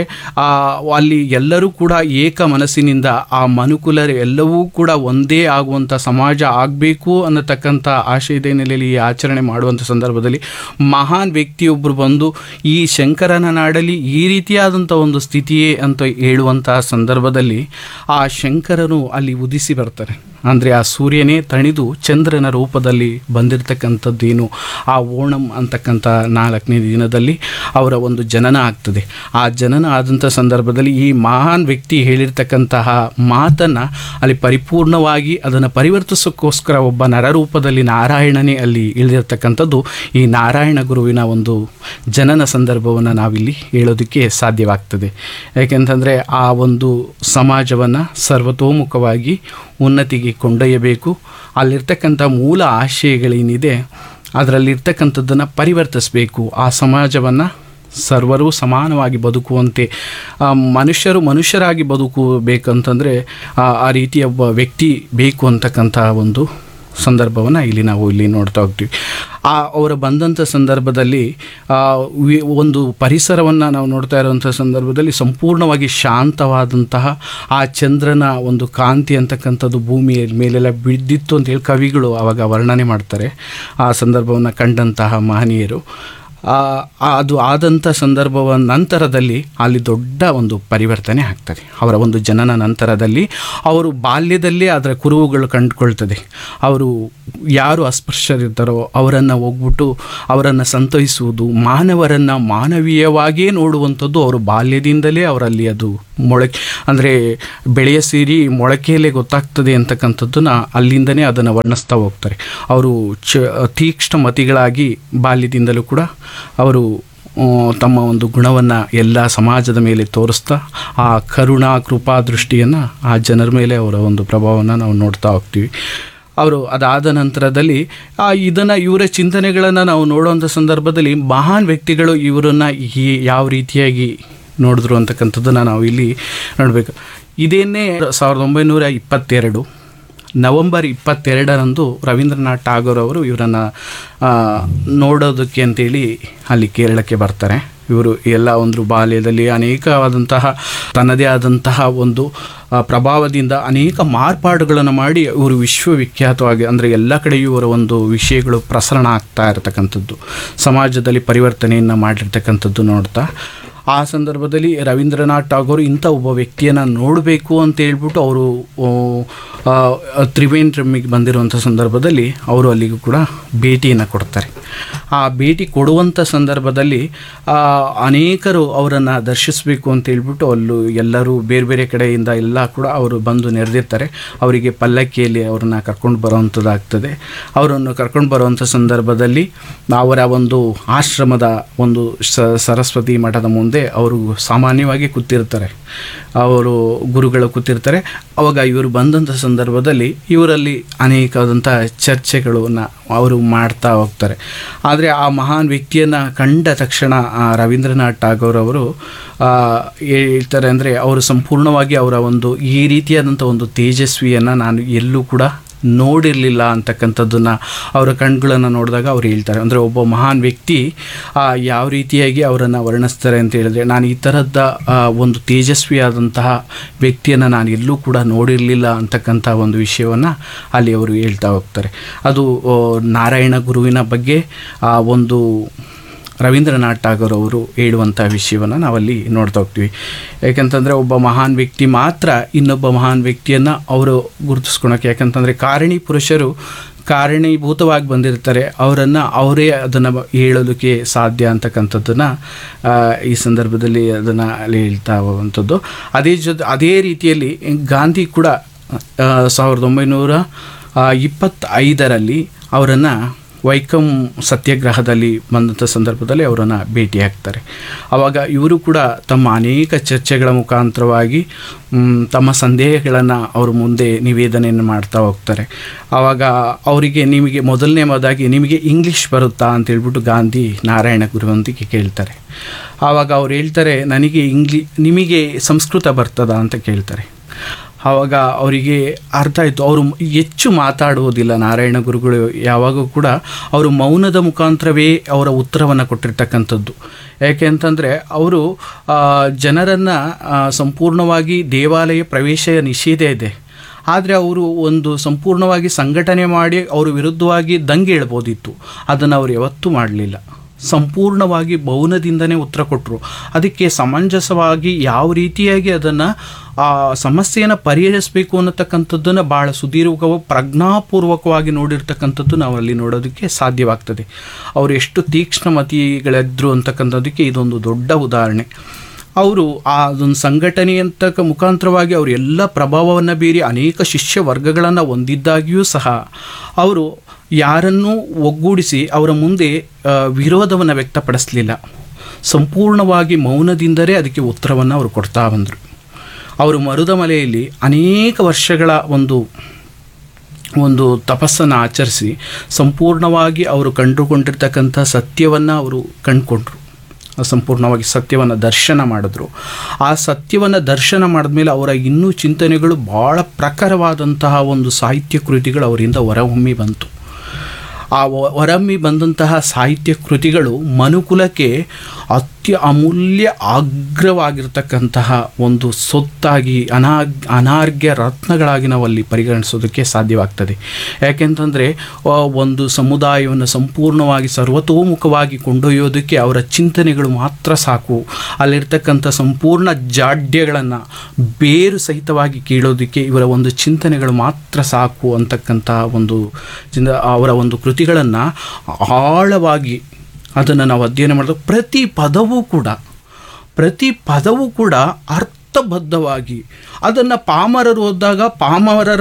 ಅಲ್ಲಿ ಎಲ್ಲರೂ ಕೂಡ ಏಕ ಮನಸ್ಸಿನಿಂದ ಆ ಮನುಕುಲರು ಎಲ್ಲವೂ ಕೂಡ ಒಂದೇ ಆಗುವಂಥ ಸಮಾಜ ಆಗಬೇಕು ಅನ್ನತಕ್ಕಂಥ ಆಶಯದ ಹಿನ್ನೆಲೆಯಲ್ಲಿ ಈ ಆಚರಣೆ ಮಾಡುವಂಥ ಸಂದರ್ಭದಲ್ಲಿ ಮಹಾನ್ ವ್ಯಕ್ತಿಯೊಬ್ಬರು ಬಂದು ಈ ಶಂಕರನ ನಾಡಲ್ಲಿ ಈ ರೀತಿಯಾದಂಥ ಒಂದು ಸ್ಥಿತಿಯೇ ಅಂತ ಹೇಳುವಂತಹ ಸಂದರ್ಭದಲ್ಲಿ ಆ ಶಂಕರನು ಅಲ್ಲಿ ಉದಿಸಿ ಬರ್ತಾರೆ ಅಂದರೆ ಆ ಸೂರ್ಯನೇ ತಣಿದು ಚಂದ್ರನ ರೂಪದಲ್ಲಿ ಬಂದಿರತಕ್ಕಂಥದ್ದೇನು ಆ ಓಣಂ ಅಂತಕ್ಕಂಥ ನಾಲ್ಕನೇ ದಿನದಲ್ಲಿ ಅವರ ಒಂದು ಜನನ ಆಗ್ತದೆ ಆ ಜನನ ಆದಂಥ ಸಂದರ್ಭದಲ್ಲಿ ಈ ಮಹಾನ್ ವ್ಯಕ್ತಿ ಹೇಳಿರ್ತಕ್ಕಂತಹ ಮಾತನ್ನು ಅಲ್ಲಿ ಪರಿಪೂರ್ಣವಾಗಿ ಅದನ್ನು ಪರಿವರ್ತಿಸೋಕ್ಕೋಸ್ಕರ ಒಬ್ಬ ನರರೂಪದಲ್ಲಿ ನಾರಾಯಣನೇ ಅಲ್ಲಿ ಇಳಿದಿರ್ತಕ್ಕಂಥದ್ದು ಈ ನಾರಾಯಣ ಗುರುವಿನ ಒಂದು ಜನನ ಸಂದರ್ಭವನ್ನು ನಾವಿಲ್ಲಿ ಹೇಳೋದಕ್ಕೆ ಸಾಧ್ಯವಾಗ್ತದೆ ಯಾಕೆಂತಂದರೆ ಆ ಒಂದು ಸಮಾಜವನ್ನು ಸರ್ವತೋಮುಖವಾಗಿ ಉನ್ನತಿಗೆ ಕೊಂಡೊಯ್ಯಬೇಕು ಅಲ್ಲಿರ್ತಕ್ಕಂಥ ಮೂಲ ಆಶಯಗಳೇನಿದೆ ಅದರಲ್ಲಿರ್ತಕ್ಕಂಥದ್ದನ್ನು ಪರಿವರ್ತಿಸಬೇಕು ಆ ಸಮಾಜವನ್ನು ಸರ್ವರೂ ಸಮಾನವಾಗಿ ಬದುಕುವಂತೆ ಆ, ಮನುಷ್ಯರು ಮನುಷ್ಯರಾಗಿ ಬದುಕಬೇಕಂತಂದರೆ ಆ ಆ ರೀತಿಯ ಒಬ್ಬ ವ್ಯಕ್ತಿ ಬೇಕು ಅಂತಕ್ಕಂಥ ಒಂದು ಸಂದರ್ಭವನ್ನು ಇಲ್ಲಿ ನಾವು ಇಲ್ಲಿ ನೋಡ್ತಾ ಹೋಗ್ತೀವಿ ಆ ಅವರು ಬಂದಂಥ ಸಂದರ್ಭದಲ್ಲಿ ಆ, ವಿ- ಒಂದು ಪರಿಸರವನ್ನು ನಾವು ನೋಡ್ತಾ ಇರುವಂಥ ಸಂದರ್ಭದಲ್ಲಿ ಸಂಪೂರ್ಣವಾಗಿ ಶಾಂತವಾದಂತಹ ಆ ಚಂದ್ರನ ಒಂದು ಕಾಂತಿ ಅಂತಕ್ಕಂಥದ್ದು ಭೂಮಿಯ ಮೇಲೆಲ್ಲ ಬಿದ್ದಿತ್ತು ಅಂತೇಳಿ ಕವಿಗಳು ಆವಾಗ ವರ್ಣನೆ ಮಾಡ್ತಾರೆ ಆ ಸಂದರ್ಭವನ್ನು ಕಂಡಂತಹ ಮಹನೀಯರು ಆ, ಆ- ಅದು ಆದಂಥ ಸಂದರ್ಭವ ನಂತರದಲ್ಲಿ ಅಲ್ಲಿ ದೊಡ್ಡ ಒಂದು ಪರಿವರ್ತನೆ ಆಗ್ತದೆ ಅವರ ಒಂದು ಜನನ ನಂತರದಲ್ಲಿ ಅವರು ಬಾಲ್ಯದಲ್ಲೇ ಅದರ ಕುರುಹುಗಳು ಕಂಡುಕೊಳ್ತದೆ ಅವರು ಯಾರು ಅಸ್ಪೃಶ್ಯರಿದ್ದಾರೋ ಅವರನ್ನು ಹೋಗ್ಬಿಟ್ಟು ಅವರನ್ನು ಸಂತೈಸುವುದು ಮಾನವರನ್ನು ಮಾನವೀಯವಾಗಿಯೇ ನೋಡುವಂಥದ್ದು ಅವರು ಬಾಲ್ಯದಿಂದಲೇ ಅವರಲ್ಲಿ ಅದು ಮೊಳಕೆ ಅಂದರೆ ಬೆಳೆಯ ಸೇರಿ ಮೊಳಕೆಯಲ್ಲೇ ಗೊತ್ತಾಗ್ತದೆ ಅಂತಕ್ಕಂಥದ್ದನ್ನ ಅಲ್ಲಿಂದನೇ ಅದನ್ನು ವರ್ಣಿಸ್ತಾ ಹೋಗ್ತಾರೆ ಅವರು ಚ ತೀಕ್ಷ್ಣ ಮತಿಗಳಾಗಿ ಬಾಲ್ಯದಿಂದಲೂ ಕೂಡ ಅವರು ಆ, ತಮ್ಮ ಒಂದು ಗುಣವನ್ನು ಎಲ್ಲ ಸಮಾಜದ ಮೇಲೆ ತೋರಿಸ್ತಾ ಆ ಕರುಣಾ ಕೃಪಾ ದೃಷ್ಟಿಯನ್ನು ಆ ಜನರ ಮೇಲೆ ಅವರ ಒಂದು ಪ್ರಭಾವವನ್ನು ನಾವು ನೋಡ್ತಾ ಹೋಗ್ತೀವಿ ಅವರು ಅದಾದ ನಂತರದಲ್ಲಿ ಆ ಇದನ್ನು ಇವರ ಚಿಂತನೆಗಳನ್ನು ನಾವು ನೋಡುವಂಥ ಸಂದರ್ಭದಲ್ಲಿ ಮಹಾನ್ ವ್ಯಕ್ತಿಗಳು ಇವರನ್ನು ಈ ಯಾವ ರೀತಿಯಾಗಿ ನೋಡಿದ್ರು ಅಂತಕ್ಕಂಥದ್ದನ್ನು ನಾವು ಇಲ್ಲಿ ನೋಡಬೇಕು ಇದೇನೇ ಸಾವಿರದ ಒಂಬೈನೂರ ಇಪ್ಪತ್ತೆರಡು ನವಂಬರ್ ಇಪ್ಪತ್ತೆರಡರಂದು ರವೀಂದ್ರನಾಥ್ ಟಾಗೋರ್ ಅವರು ಇವರನ್ನು ನೋಡೋದಕ್ಕೆ ಅಂತೇಳಿ ಅಲ್ಲಿ ಕೇರಳಕ್ಕೆ ಬರ್ತಾರೆ ಇವರು ಎಲ್ಲ ಒಂದು ಬಾಲ್ಯದಲ್ಲಿ ಅನೇಕವಾದಂತಹ ತನ್ನದೇ ಆದಂತಹ ಒಂದು ಆ, ಪ್ರಭಾವದಿಂದ ಅನೇಕ ಮಾರ್ಪಾಡುಗಳನ್ನು ಮಾಡಿ ಇವರು ವಿಶ್ವವಿಖ್ಯಾತವಾಗಿ ಅಂದರೆ ಎಲ್ಲ ಕಡೆಯೂ ಇವರ ಒಂದು ವಿಷಯಗಳು ಪ್ರಸರಣ ಆಗ್ತಾ ಇರತಕ್ಕಂಥದ್ದು ಸಮಾಜದಲ್ಲಿ ಪರಿವರ್ತನೆಯನ್ನು ಮಾಡಿರ್ತಕ್ಕಂಥದ್ದು ನೋಡ್ತಾ ಆ ಸಂದರ್ಭದಲ್ಲಿ ರವೀಂದ್ರನಾಥ್ ಟಾಗೋರ್ ಇಂಥ ಒಬ್ಬ ವ್ಯಕ್ತಿಯನ್ನು ನೋಡಬೇಕು ಅಂತ ಹೇಳ್ಬಿಟ್ಟು ಅವರು ಆ, ತ್ರಿವೇಂದ್ರಮ್ಮಿಗೆ ಬಂದಿರುವಂಥ ಸಂದರ್ಭದಲ್ಲಿ ಅವರು ಅಲ್ಲಿಗೂ ಕೂಡ ಭೇಟಿಯನ್ನು ಕೊಡ್ತಾರೆ ಆ ಭೇಟಿ ಕೊಡುವಂಥ ಸಂದರ್ಭದಲ್ಲಿ ಆ, ಅನೇಕರು ಅವರನ್ನು ದರ್ಶಿಸಬೇಕು ಅಂತ ಹೇಳ್ಬಿಟ್ಟು ಅಲ್ಲೂ ಎಲ್ಲರೂ ಬೇರೆ ಬೇರೆ ಕಡೆಯಿಂದ ಎಲ್ಲ ಕೂಡ ಅವರು ಬಂದು ನೆರೆದಿರ್ತಾರೆ ಅವರಿಗೆ ಪಲ್ಲಕ್ಕಿಯಲ್ಲಿ ಅವ್ರನ್ನ ಕರ್ಕೊಂಡು ಬರುವಂಥದ್ದಾಗ್ತದೆ ಅವರನ್ನು ಕರ್ಕೊಂಡು ಬರುವಂಥ ಸಂದರ್ಭದಲ್ಲಿ ಅವರ ಒಂದು ಆಶ್ರಮದ ಒಂದು ಸ ಸರಸ್ವತಿ ಮಠದ ಮುಂದೆ ಅವರು ಸಾಮಾನ್ಯವಾಗಿ ಕೂತಿರ್ತಾರೆ ಅವರು ಗುರುಗಳು ಕೂತಿರ್ತಾರೆ ಅವಾಗ ಇವರು ಬಂದಂಥ ಸಂದರ್ಭದಲ್ಲಿ ಇವರಲ್ಲಿ ಅನೇಕವಾದಂಥ ಚರ್ಚೆಗಳನ್ನು ಅವರು ಮಾಡ್ತಾ ಹೋಗ್ತಾರೆ ಆದರೆ ಆ ಮಹಾನ್ ವ್ಯಕ್ತಿಯನ್ನು ಕಂಡ ತಕ್ಷಣ ಆ ರವೀಂದ್ರನಾಥ್ ಟಾಗೋರ್ ಅವರು ಆ, ಹೇಳ್ತಾರೆ ಅಂದರೆ ಅವರು ಸಂಪೂರ್ಣವಾಗಿ ಅವರ ಒಂದು ಈ ರೀತಿಯಾದಂಥ ಒಂದು ತೇಜಸ್ವಿಯನ್ನು ನಾನು ಎಲ್ಲೂ ಕೂಡ ನೋಡಿರಲಿಲ್ಲ ಅಂತಕ್ಕಂಥದ್ದನ್ನು ಅವರ ಕಣ್ಗಳನ್ನು ನೋಡಿದಾಗ ಅವ್ರು ಹೇಳ್ತಾರೆ ಅಂದರೆ ಒಬ್ಬ ಮಹಾನ್ ವ್ಯಕ್ತಿ ಆ, ಯಾವ ರೀತಿಯಾಗಿ ಅವರನ್ನು ವರ್ಣಿಸ್ತಾರೆ ಅಂತ ಹೇಳಿದ್ರೆ ನಾನು ಈ ಥರದ ಆ, ಒಂದು ತೇಜಸ್ವಿಯಾದಂತಹ ವ್ಯಕ್ತಿಯನ್ನು ನಾನು ಎಲ್ಲೂ ಕೂಡ ನೋಡಿರಲಿಲ್ಲ ಅಂತಕ್ಕಂಥ ಒಂದು ವಿಷಯವನ್ನು ಅಲ್ಲಿ ಅವರು ಹೇಳ್ತಾ ಹೋಗ್ತಾರೆ ಅದು ಆ, ನಾರಾಯಣ ಗುರುವಿನ ಬಗ್ಗೆ ಆ ಒಂದು ರವೀಂದ್ರನಾಥ್ ಟಾಗೋರ್ ಅವರು ಹೇಳುವಂಥ ವಿಷಯವನ್ನು ನಾವಲ್ಲಿ ನೋಡ್ತಾ ಹೋಗ್ತೀವಿ ಯಾಕಂತಂದರೆ ಒಬ್ಬ ಮಹಾನ್ ವ್ಯಕ್ತಿ ಮಾತ್ರ ಇನ್ನೊಬ್ಬ ಮಹಾನ್ ವ್ಯಕ್ತಿಯನ್ನು ಅವರು ಗುರುತಿಸ್ಕೊಳಕ್ಕೆ ಯಾಕಂತಂದರೆ ಕಾರಣಿ ಪುರುಷರು ಕಾರಣೀಭೂತವಾಗಿ ಬಂದಿರ್ತಾರೆ ಅವರನ್ನು ಅವರೇ ಅದನ್ನು ಹೇಳೋದಕ್ಕೆ ಸಾಧ್ಯ ಅಂತಕ್ಕಂಥದ್ದನ್ನು ಆ, ಈ ಸಂದರ್ಭದಲ್ಲಿ ಅದನ್ನು ಅಲ್ಲಿ ಹೇಳ್ತಾ ಹೋಗುವಂಥದ್ದು ಅದೇ ಜೊತೆ ಅದೇ ರೀತಿಯಲ್ಲಿ ಗಾಂಧಿ ಕೂಡ ಆ, ಸಾವಿರದ ಒಂಬೈನೂರ ಆ, ಇಪ್ಪತ್ತೈದರಲ್ಲಿ ಅವರನ್ನು ವೈಕಂ ಸತ್ಯಾಗ್ರಹದಲ್ಲಿ ಬಂದಂಥ ಸಂದರ್ಭದಲ್ಲಿ ಅವರನ್ನು ಭೇಟಿಯಾಗ್ತಾರೆ ಆವಾಗ ಇವರು ಕೂಡ ತಮ್ಮ ಅನೇಕ ಚರ್ಚೆಗಳ ಮುಖಾಂತರವಾಗಿ ಮ್, ತಮ್ಮ ಸಂದೇಹಗಳನ್ನು ಅವರು ಮುಂದೆ ನಿವೇದನೆಯನ್ನು ಮಾಡ್ತಾ ಹೋಗ್ತಾರೆ ಆವಾಗ ಅವರಿಗೆ ನಿಮಗೆ ಮೊದಲನೇ ಮೊದಾಗಿ ನಿಮಗೆ ಇಂಗ್ಲೀಷ್ ಬರುತ್ತಾ ಅಂತ ಹೇಳ್ಬಿಟ್ಟು ಗಾಂಧಿ ನಾರಾಯಣ ಗುರುವಂತಿಗೆ ಕೇಳ್ತಾರೆ ಆವಾಗ ಅವ್ರು ಹೇಳ್ತಾರೆ ನನಗೆ ಇಂಗ್ಲಿ ನಿಮಗೆ ಸಂಸ್ಕೃತ ಬರ್ತದಾ ಅಂತ ಕೇಳ್ತಾರೆ ಆವಾಗ ಅವರಿಗೆ ಅರ್ಥ ಆಯಿತು ಅವರು ಹೆಚ್ಚು ಮಾತಾಡುವುದಿಲ್ಲ ನಾರಾಯಣ ಗುರುಗಳು ಯಾವಾಗೂ ಕೂಡ ಅವರು ಮೌನದ ಮುಖಾಂತರವೇ ಅವರ ಉತ್ತರವನ್ನು ಕೊಟ್ಟಿರ್ತಕ್ಕಂಥದ್ದು ಯಾಕೆ ಅಂತಂದರೆ ಅವರು ಜನರನ್ನು ಸಂಪೂರ್ಣವಾಗಿ ದೇವಾಲಯ ಪ್ರವೇಶ ನಿಷೇಧ ಇದೆ ಆದರೆ ಅವರು ಒಂದು ಸಂಪೂರ್ಣವಾಗಿ ಸಂಘಟನೆ ಮಾಡಿ ಅವರು ವಿರುದ್ಧವಾಗಿ ದಂಗೆ ಏಳ್ಬೋದಿತ್ತು ಅದನ್ನು ಅವರು ಯಾವತ್ತೂ ಮಾಡಲಿಲ್ಲ ಸಂಪೂರ್ಣವಾಗಿ ಮೌನದಿಂದನೇ ಉತ್ತರ ಕೊಟ್ಟರು ಅದಕ್ಕೆ ಸಮಂಜಸವಾಗಿ ಯಾವ ರೀತಿಯಾಗಿ ಅದನ್ನು ಆ ಸಮಸ್ಯೆಯನ್ನು ಪರಿಹರಿಸಬೇಕು ಅನ್ನತಕ್ಕಂಥದ್ದನ್ನು ಭಾಳ ಸುದೀರ್ಘವಾಗಿ ಪ್ರಜ್ಞಾಪೂರ್ವಕವಾಗಿ ನೋಡಿರ್ತಕ್ಕಂಥದ್ದು ನಾವು ಅಲ್ಲಿ ನೋಡೋದಕ್ಕೆ ಸಾಧ್ಯವಾಗ್ತದೆ ಅವರು ಎಷ್ಟು ತೀಕ್ಷ್ಣಮತಿಗಳಿದ್ರು ಅಂತಕ್ಕಂಥದ್ದಕ್ಕೆ ಇದೊಂದು ದೊಡ್ಡ ಉದಾಹರಣೆ ಅವರು ಆ ಅದೊಂದು ಸಂಘಟನೆ ಅಂತ ಮುಖಾಂತರವಾಗಿ ಅವರು ಎಲ್ಲ ಪ್ರಭಾವವನ್ನು ಬೀರಿ ಅನೇಕ ಶಿಷ್ಯ ವರ್ಗಗಳನ್ನು ಹೊಂದಿದ್ದಾಗಿಯೂ ಸಹ ಅವರು ಯಾರನ್ನೂ ಒಗ್ಗೂಡಿಸಿ ಅವರ ಮುಂದೆ ವಿರೋಧವನ್ನು ವ್ಯಕ್ತಪಡಿಸಲಿಲ್ಲ ಸಂಪೂರ್ಣವಾಗಿ ಮೌನದಿಂದಲೇ ಅದಕ್ಕೆ ಉತ್ತರವನ್ನು ಅವರು ಕೊಡ್ತಾ ಬಂದರು ಅವರು ಮರುದ ಮಲೆಯಲ್ಲಿ ಅನೇಕ ವರ್ಷಗಳ ಒಂದು ಒಂದು ತಪಸ್ಸನ್ನು ಆಚರಿಸಿ ಸಂಪೂರ್ಣವಾಗಿ ಅವರು ಕಂಡುಕೊಂಡಿರ್ತಕ್ಕಂಥ ಸತ್ಯವನ್ನು ಅವರು ಕಂಡುಕೊಂಡ್ರು ಸಂಪೂರ್ಣವಾಗಿ ಸತ್ಯವನ್ನು ದರ್ಶನ ಮಾಡಿದ್ರು ಆ ಸತ್ಯವನ್ನು ದರ್ಶನ ಮಾಡಿದ್ಮೇಲೆ ಅವರ ಇನ್ನೂ ಚಿಂತನೆಗಳು ಭಾಳ ಪ್ರಖರವಾದಂತಹ ಒಂದು ಸಾಹಿತ್ಯ ಕೃತಿಗಳು ಅವರಿಂದ ಹೊರಹೊಮ್ಮಿ ಬಂತು ಆ ಹೊರಮ್ಮಿ ಬಂದಂತಹ ಸಾಹಿತ್ಯ ಕೃತಿಗಳು ಮನುಕುಲಕ್ಕೆ ಅತ್ಯ ಅಮೂಲ್ಯ ಅಗ್ರವಾಗಿರ್ತಕ್ಕಂತಹ ಒಂದು ಸೊತ್ತಾಗಿ ಅನಾ ಅನಾರ್ಘ್ಯ ರತ್ನಗಳಾಗಿ ನಾವು ಅಲ್ಲಿ ಪರಿಗಣಿಸೋದಕ್ಕೆ ಸಾಧ್ಯವಾಗ್ತದೆ ಯಾಕೆಂತಂದರೆ ಒಂದು ಸಮುದಾಯವನ್ನು ಸಂಪೂರ್ಣವಾಗಿ ಸರ್ವತೋಮುಖವಾಗಿ ಕೊಂಡೊಯ್ಯೋದಕ್ಕೆ ಅವರ ಚಿಂತನೆಗಳು ಮಾತ್ರ ಸಾಕು ಅಲ್ಲಿರ್ತಕ್ಕಂಥ ಸಂಪೂರ್ಣ ಜಾಡ್ಯಗಳನ್ನು ಬೇರು ಸಹಿತವಾಗಿ ಕೀಳೋದಕ್ಕೆ ಇವರ ಒಂದು ಚಿಂತನೆಗಳು ಮಾತ್ರ ಸಾಕು ಅಂತಕ್ಕಂಥ ಒಂದು ಅವರ ಒಂದು ಕೃತಿಗಳನ್ನು ಆಳವಾಗಿ ಅದನ್ನು ನಾವು ಅಧ್ಯಯನ ಮಾಡಿದಾಗ ಪ್ರತಿ ಪದವೂ ಕೂಡ ಪ್ರತಿ ಪದವೂ ಕೂಡ ಅರ್ಥಬದ್ಧವಾಗಿ ಅದನ್ನು ಪಾಮರರು ಓದಿದಾಗ ಪಾಮರರ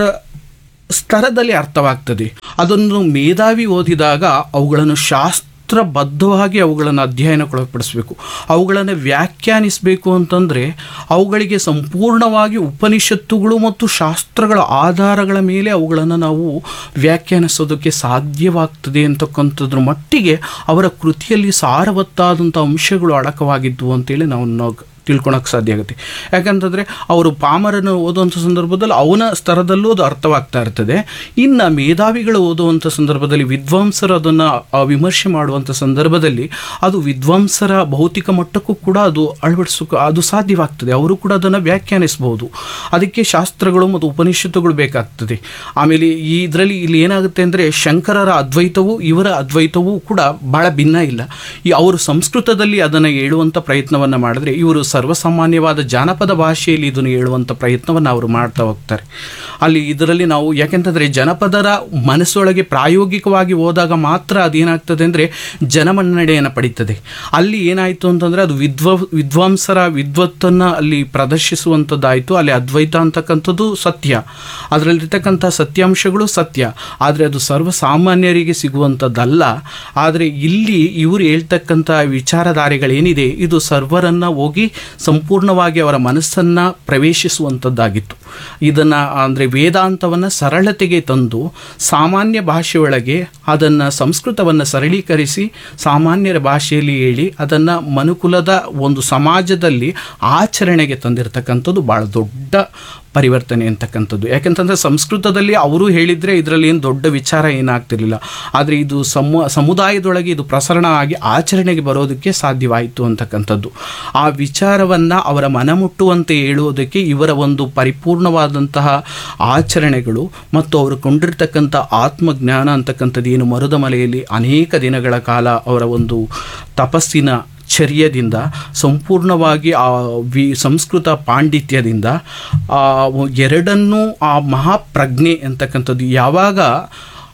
ಸ್ತರದಲ್ಲಿ ಅರ್ಥವಾಗ್ತದೆ ಅದನ್ನು ಮೇಧಾವಿ ಓದಿದಾಗ ಅವುಗಳನ್ನು ಶಾಸ್ತ್ರಬದ್ಧವಾಗಿ ಅವುಗಳನ್ನು ಅಧ್ಯಯನಕ್ಕೊಳಪಡಿಸಬೇಕು ಅವುಗಳನ್ನು ವ್ಯಾಖ್ಯಾನಿಸಬೇಕು ಅಂತಂದರೆ ಅವುಗಳಿಗೆ ಸಂಪೂರ್ಣವಾಗಿ ಉಪನಿಷತ್ತುಗಳು ಮತ್ತು ಶಾಸ್ತ್ರಗಳ ಆಧಾರಗಳ ಮೇಲೆ ಅವುಗಳನ್ನು ನಾವು ವ್ಯಾಖ್ಯಾನಿಸೋದಕ್ಕೆ ಸಾಧ್ಯವಾಗ್ತದೆ ಅಂತಕ್ಕಂಥದ್ರ ಮಟ್ಟಿಗೆ ಅವರ ಕೃತಿಯಲ್ಲಿ ಸಾರವತ್ತಾದಂಥ ಅಂಶಗಳು ಅಡಕವಾಗಿದ್ವು ಅಂತೇಳಿ ನಾವು ನಾವು ತಿಳ್ಕೊಳಕ್ಕೆ ಸಾಧ್ಯ ಆಗುತ್ತೆ ಯಾಕಂತಂದರೆ ಅವರು ಪಾಮರನ್ನು ಓದುವಂಥ ಸಂದರ್ಭದಲ್ಲಿ ಅವನ ಸ್ತರದಲ್ಲೂ ಅದು ಅರ್ಥವಾಗ್ತಾ ಇರ್ತದೆ ಇನ್ನು ಮೇಧಾವಿಗಳು ಓದುವಂಥ ಸಂದರ್ಭದಲ್ಲಿ ವಿದ್ವಾಂಸರು ಅದನ್ನು ವಿಮರ್ಶೆ ಮಾಡುವಂಥ ಸಂದರ್ಭದಲ್ಲಿ ಅದು ವಿದ್ವಾಂಸರ ಭೌತಿಕ ಮಟ್ಟಕ್ಕೂ ಕೂಡ ಅದು ಅಳವಡಿಸೋಕೆ ಅದು ಸಾಧ್ಯವಾಗ್ತದೆ ಅವರು ಕೂಡ ಅದನ್ನು ವ್ಯಾಖ್ಯಾನಿಸ್ಬೋದು ಅದಕ್ಕೆ ಶಾಸ್ತ್ರಗಳು ಮತ್ತು ಉಪನಿಷತ್ತುಗಳು ಬೇಕಾಗ್ತದೆ ಆಮೇಲೆ ಈ ಇದರಲ್ಲಿ ಇಲ್ಲಿ ಏನಾಗುತ್ತೆ ಅಂದರೆ ಶಂಕರರ ಅದ್ವೈತವೂ ಇವರ ಅದ್ವೈತವೂ ಕೂಡ ಭಾಳ ಭಿನ್ನ ಇಲ್ಲ ಈ ಅವರು ಸಂಸ್ಕೃತದಲ್ಲಿ ಅದನ್ನು ಹೇಳುವಂಥ ಪ್ರಯತ್ನವನ್ನು ಮಾಡಿದ್ರೆ ಇವರು ಸರ್ವಸಾಮಾನ್ಯವಾದ ಜಾನಪದ ಭಾಷೆಯಲ್ಲಿ ಇದನ್ನು ಹೇಳುವಂಥ ಪ್ರಯತ್ನವನ್ನು ಅವರು ಮಾಡ್ತಾ ಹೋಗ್ತಾರೆ ಅಲ್ಲಿ ಇದರಲ್ಲಿ ನಾವು ಯಾಕೆಂತಂದರೆ ಜನಪದರ ಮನಸ್ಸೊಳಗೆ ಪ್ರಾಯೋಗಿಕವಾಗಿ ಹೋದಾಗ ಮಾತ್ರ ಅದೇನಾಗ್ತದೆ ಅಂದರೆ ಜನಮನ್ನಣೆಯನ್ನು ಪಡೀತದೆ ಅಲ್ಲಿ ಏನಾಯಿತು ಅಂತಂದರೆ ಅದು ವಿದ್ವ ವಿದ್ವಾಂಸರ ವಿದ್ವತ್ತನ್ನು ಅಲ್ಲಿ ಪ್ರದರ್ಶಿಸುವಂಥದ್ದಾಯಿತು ಅಲ್ಲಿ ಅದ್ವೈತ ಅಂತಕ್ಕಂಥದ್ದು ಸತ್ಯ ಅದರಲ್ಲಿರ್ತಕ್ಕಂಥ ಸತ್ಯಾಂಶಗಳು ಸತ್ಯ ಆದರೆ ಅದು ಸರ್ವಸಾಮಾನ್ಯರಿಗೆ ಸಿಗುವಂಥದ್ದಲ್ಲ ಆದರೆ ಇಲ್ಲಿ ಇವರು ಹೇಳ್ತಕ್ಕಂಥ ವಿಚಾರಧಾರೆಗಳೇನಿದೆ ಇದು ಸರ್ವರನ್ನು ಹೋಗಿ ಸಂಪೂರ್ಣವಾಗಿ ಅವರ ಮನಸ್ಸನ್ನು ಪ್ರವೇಶಿಸುವಂಥದ್ದಾಗಿತ್ತು ಇದನ್ನು ಅಂದರೆ ವೇದಾಂತವನ್ನು ಸರಳತೆಗೆ ತಂದು ಸಾಮಾನ್ಯ ಭಾಷೆಯೊಳಗೆ ಅದನ್ನು ಸಂಸ್ಕೃತವನ್ನು ಸರಳೀಕರಿಸಿ ಸಾಮಾನ್ಯರ ಭಾಷೆಯಲ್ಲಿ ಹೇಳಿ ಅದನ್ನು ಮನುಕುಲದ ಒಂದು ಸಮಾಜದಲ್ಲಿ ಆಚರಣೆಗೆ ತಂದಿರತಕ್ಕಂಥದ್ದು ಭಾಳ ದೊಡ್ಡ ಪರಿವರ್ತನೆ ಅಂತಕ್ಕಂಥದ್ದು ಯಾಕೆಂತಂದರೆ ಸಂಸ್ಕೃತದಲ್ಲಿ ಅವರು ಹೇಳಿದರೆ ಇದರಲ್ಲಿ ಏನು ದೊಡ್ಡ ವಿಚಾರ ಏನಾಗ್ತಿರಲಿಲ್ಲ ಆದರೆ ಇದು ಸಮು ಸಮುದಾಯದೊಳಗೆ ಇದು ಪ್ರಸರಣ ಆಗಿ ಆಚರಣೆಗೆ ಬರೋದಕ್ಕೆ ಸಾಧ್ಯವಾಯಿತು ಅಂತಕ್ಕಂಥದ್ದು ಆ ವಿಚಾರವನ್ನು ಅವರ ಮನಮುಟ್ಟುವಂತೆ ಹೇಳುವುದಕ್ಕೆ ಇವರ ಒಂದು ಪರಿಪೂರ್ಣವಾದಂತಹ ಆಚರಣೆಗಳು ಮತ್ತು ಅವರು ಕೊಂಡಿರ್ತಕ್ಕಂಥ ಆತ್ಮಜ್ಞಾನ ಅಂತಕ್ಕಂಥದ್ದು ಏನು ಮರುದ ಮಲೆಯಲ್ಲಿ ಅನೇಕ ದಿನಗಳ ಕಾಲ ಅವರ ಒಂದು ತಪಸ್ಸಿನ ಚರ್ಯದಿಂದ ಸಂಪೂರ್ಣವಾಗಿ ಆ ವಿ ಸಂಸ್ಕೃತ ಪಾಂಡಿತ್ಯದಿಂದ ಆ ಎರಡನ್ನೂ ಆ ಮಹಾಪ್ರಜ್ಞೆ ಅಂತಕ್ಕಂಥದ್ದು ಯಾವಾಗ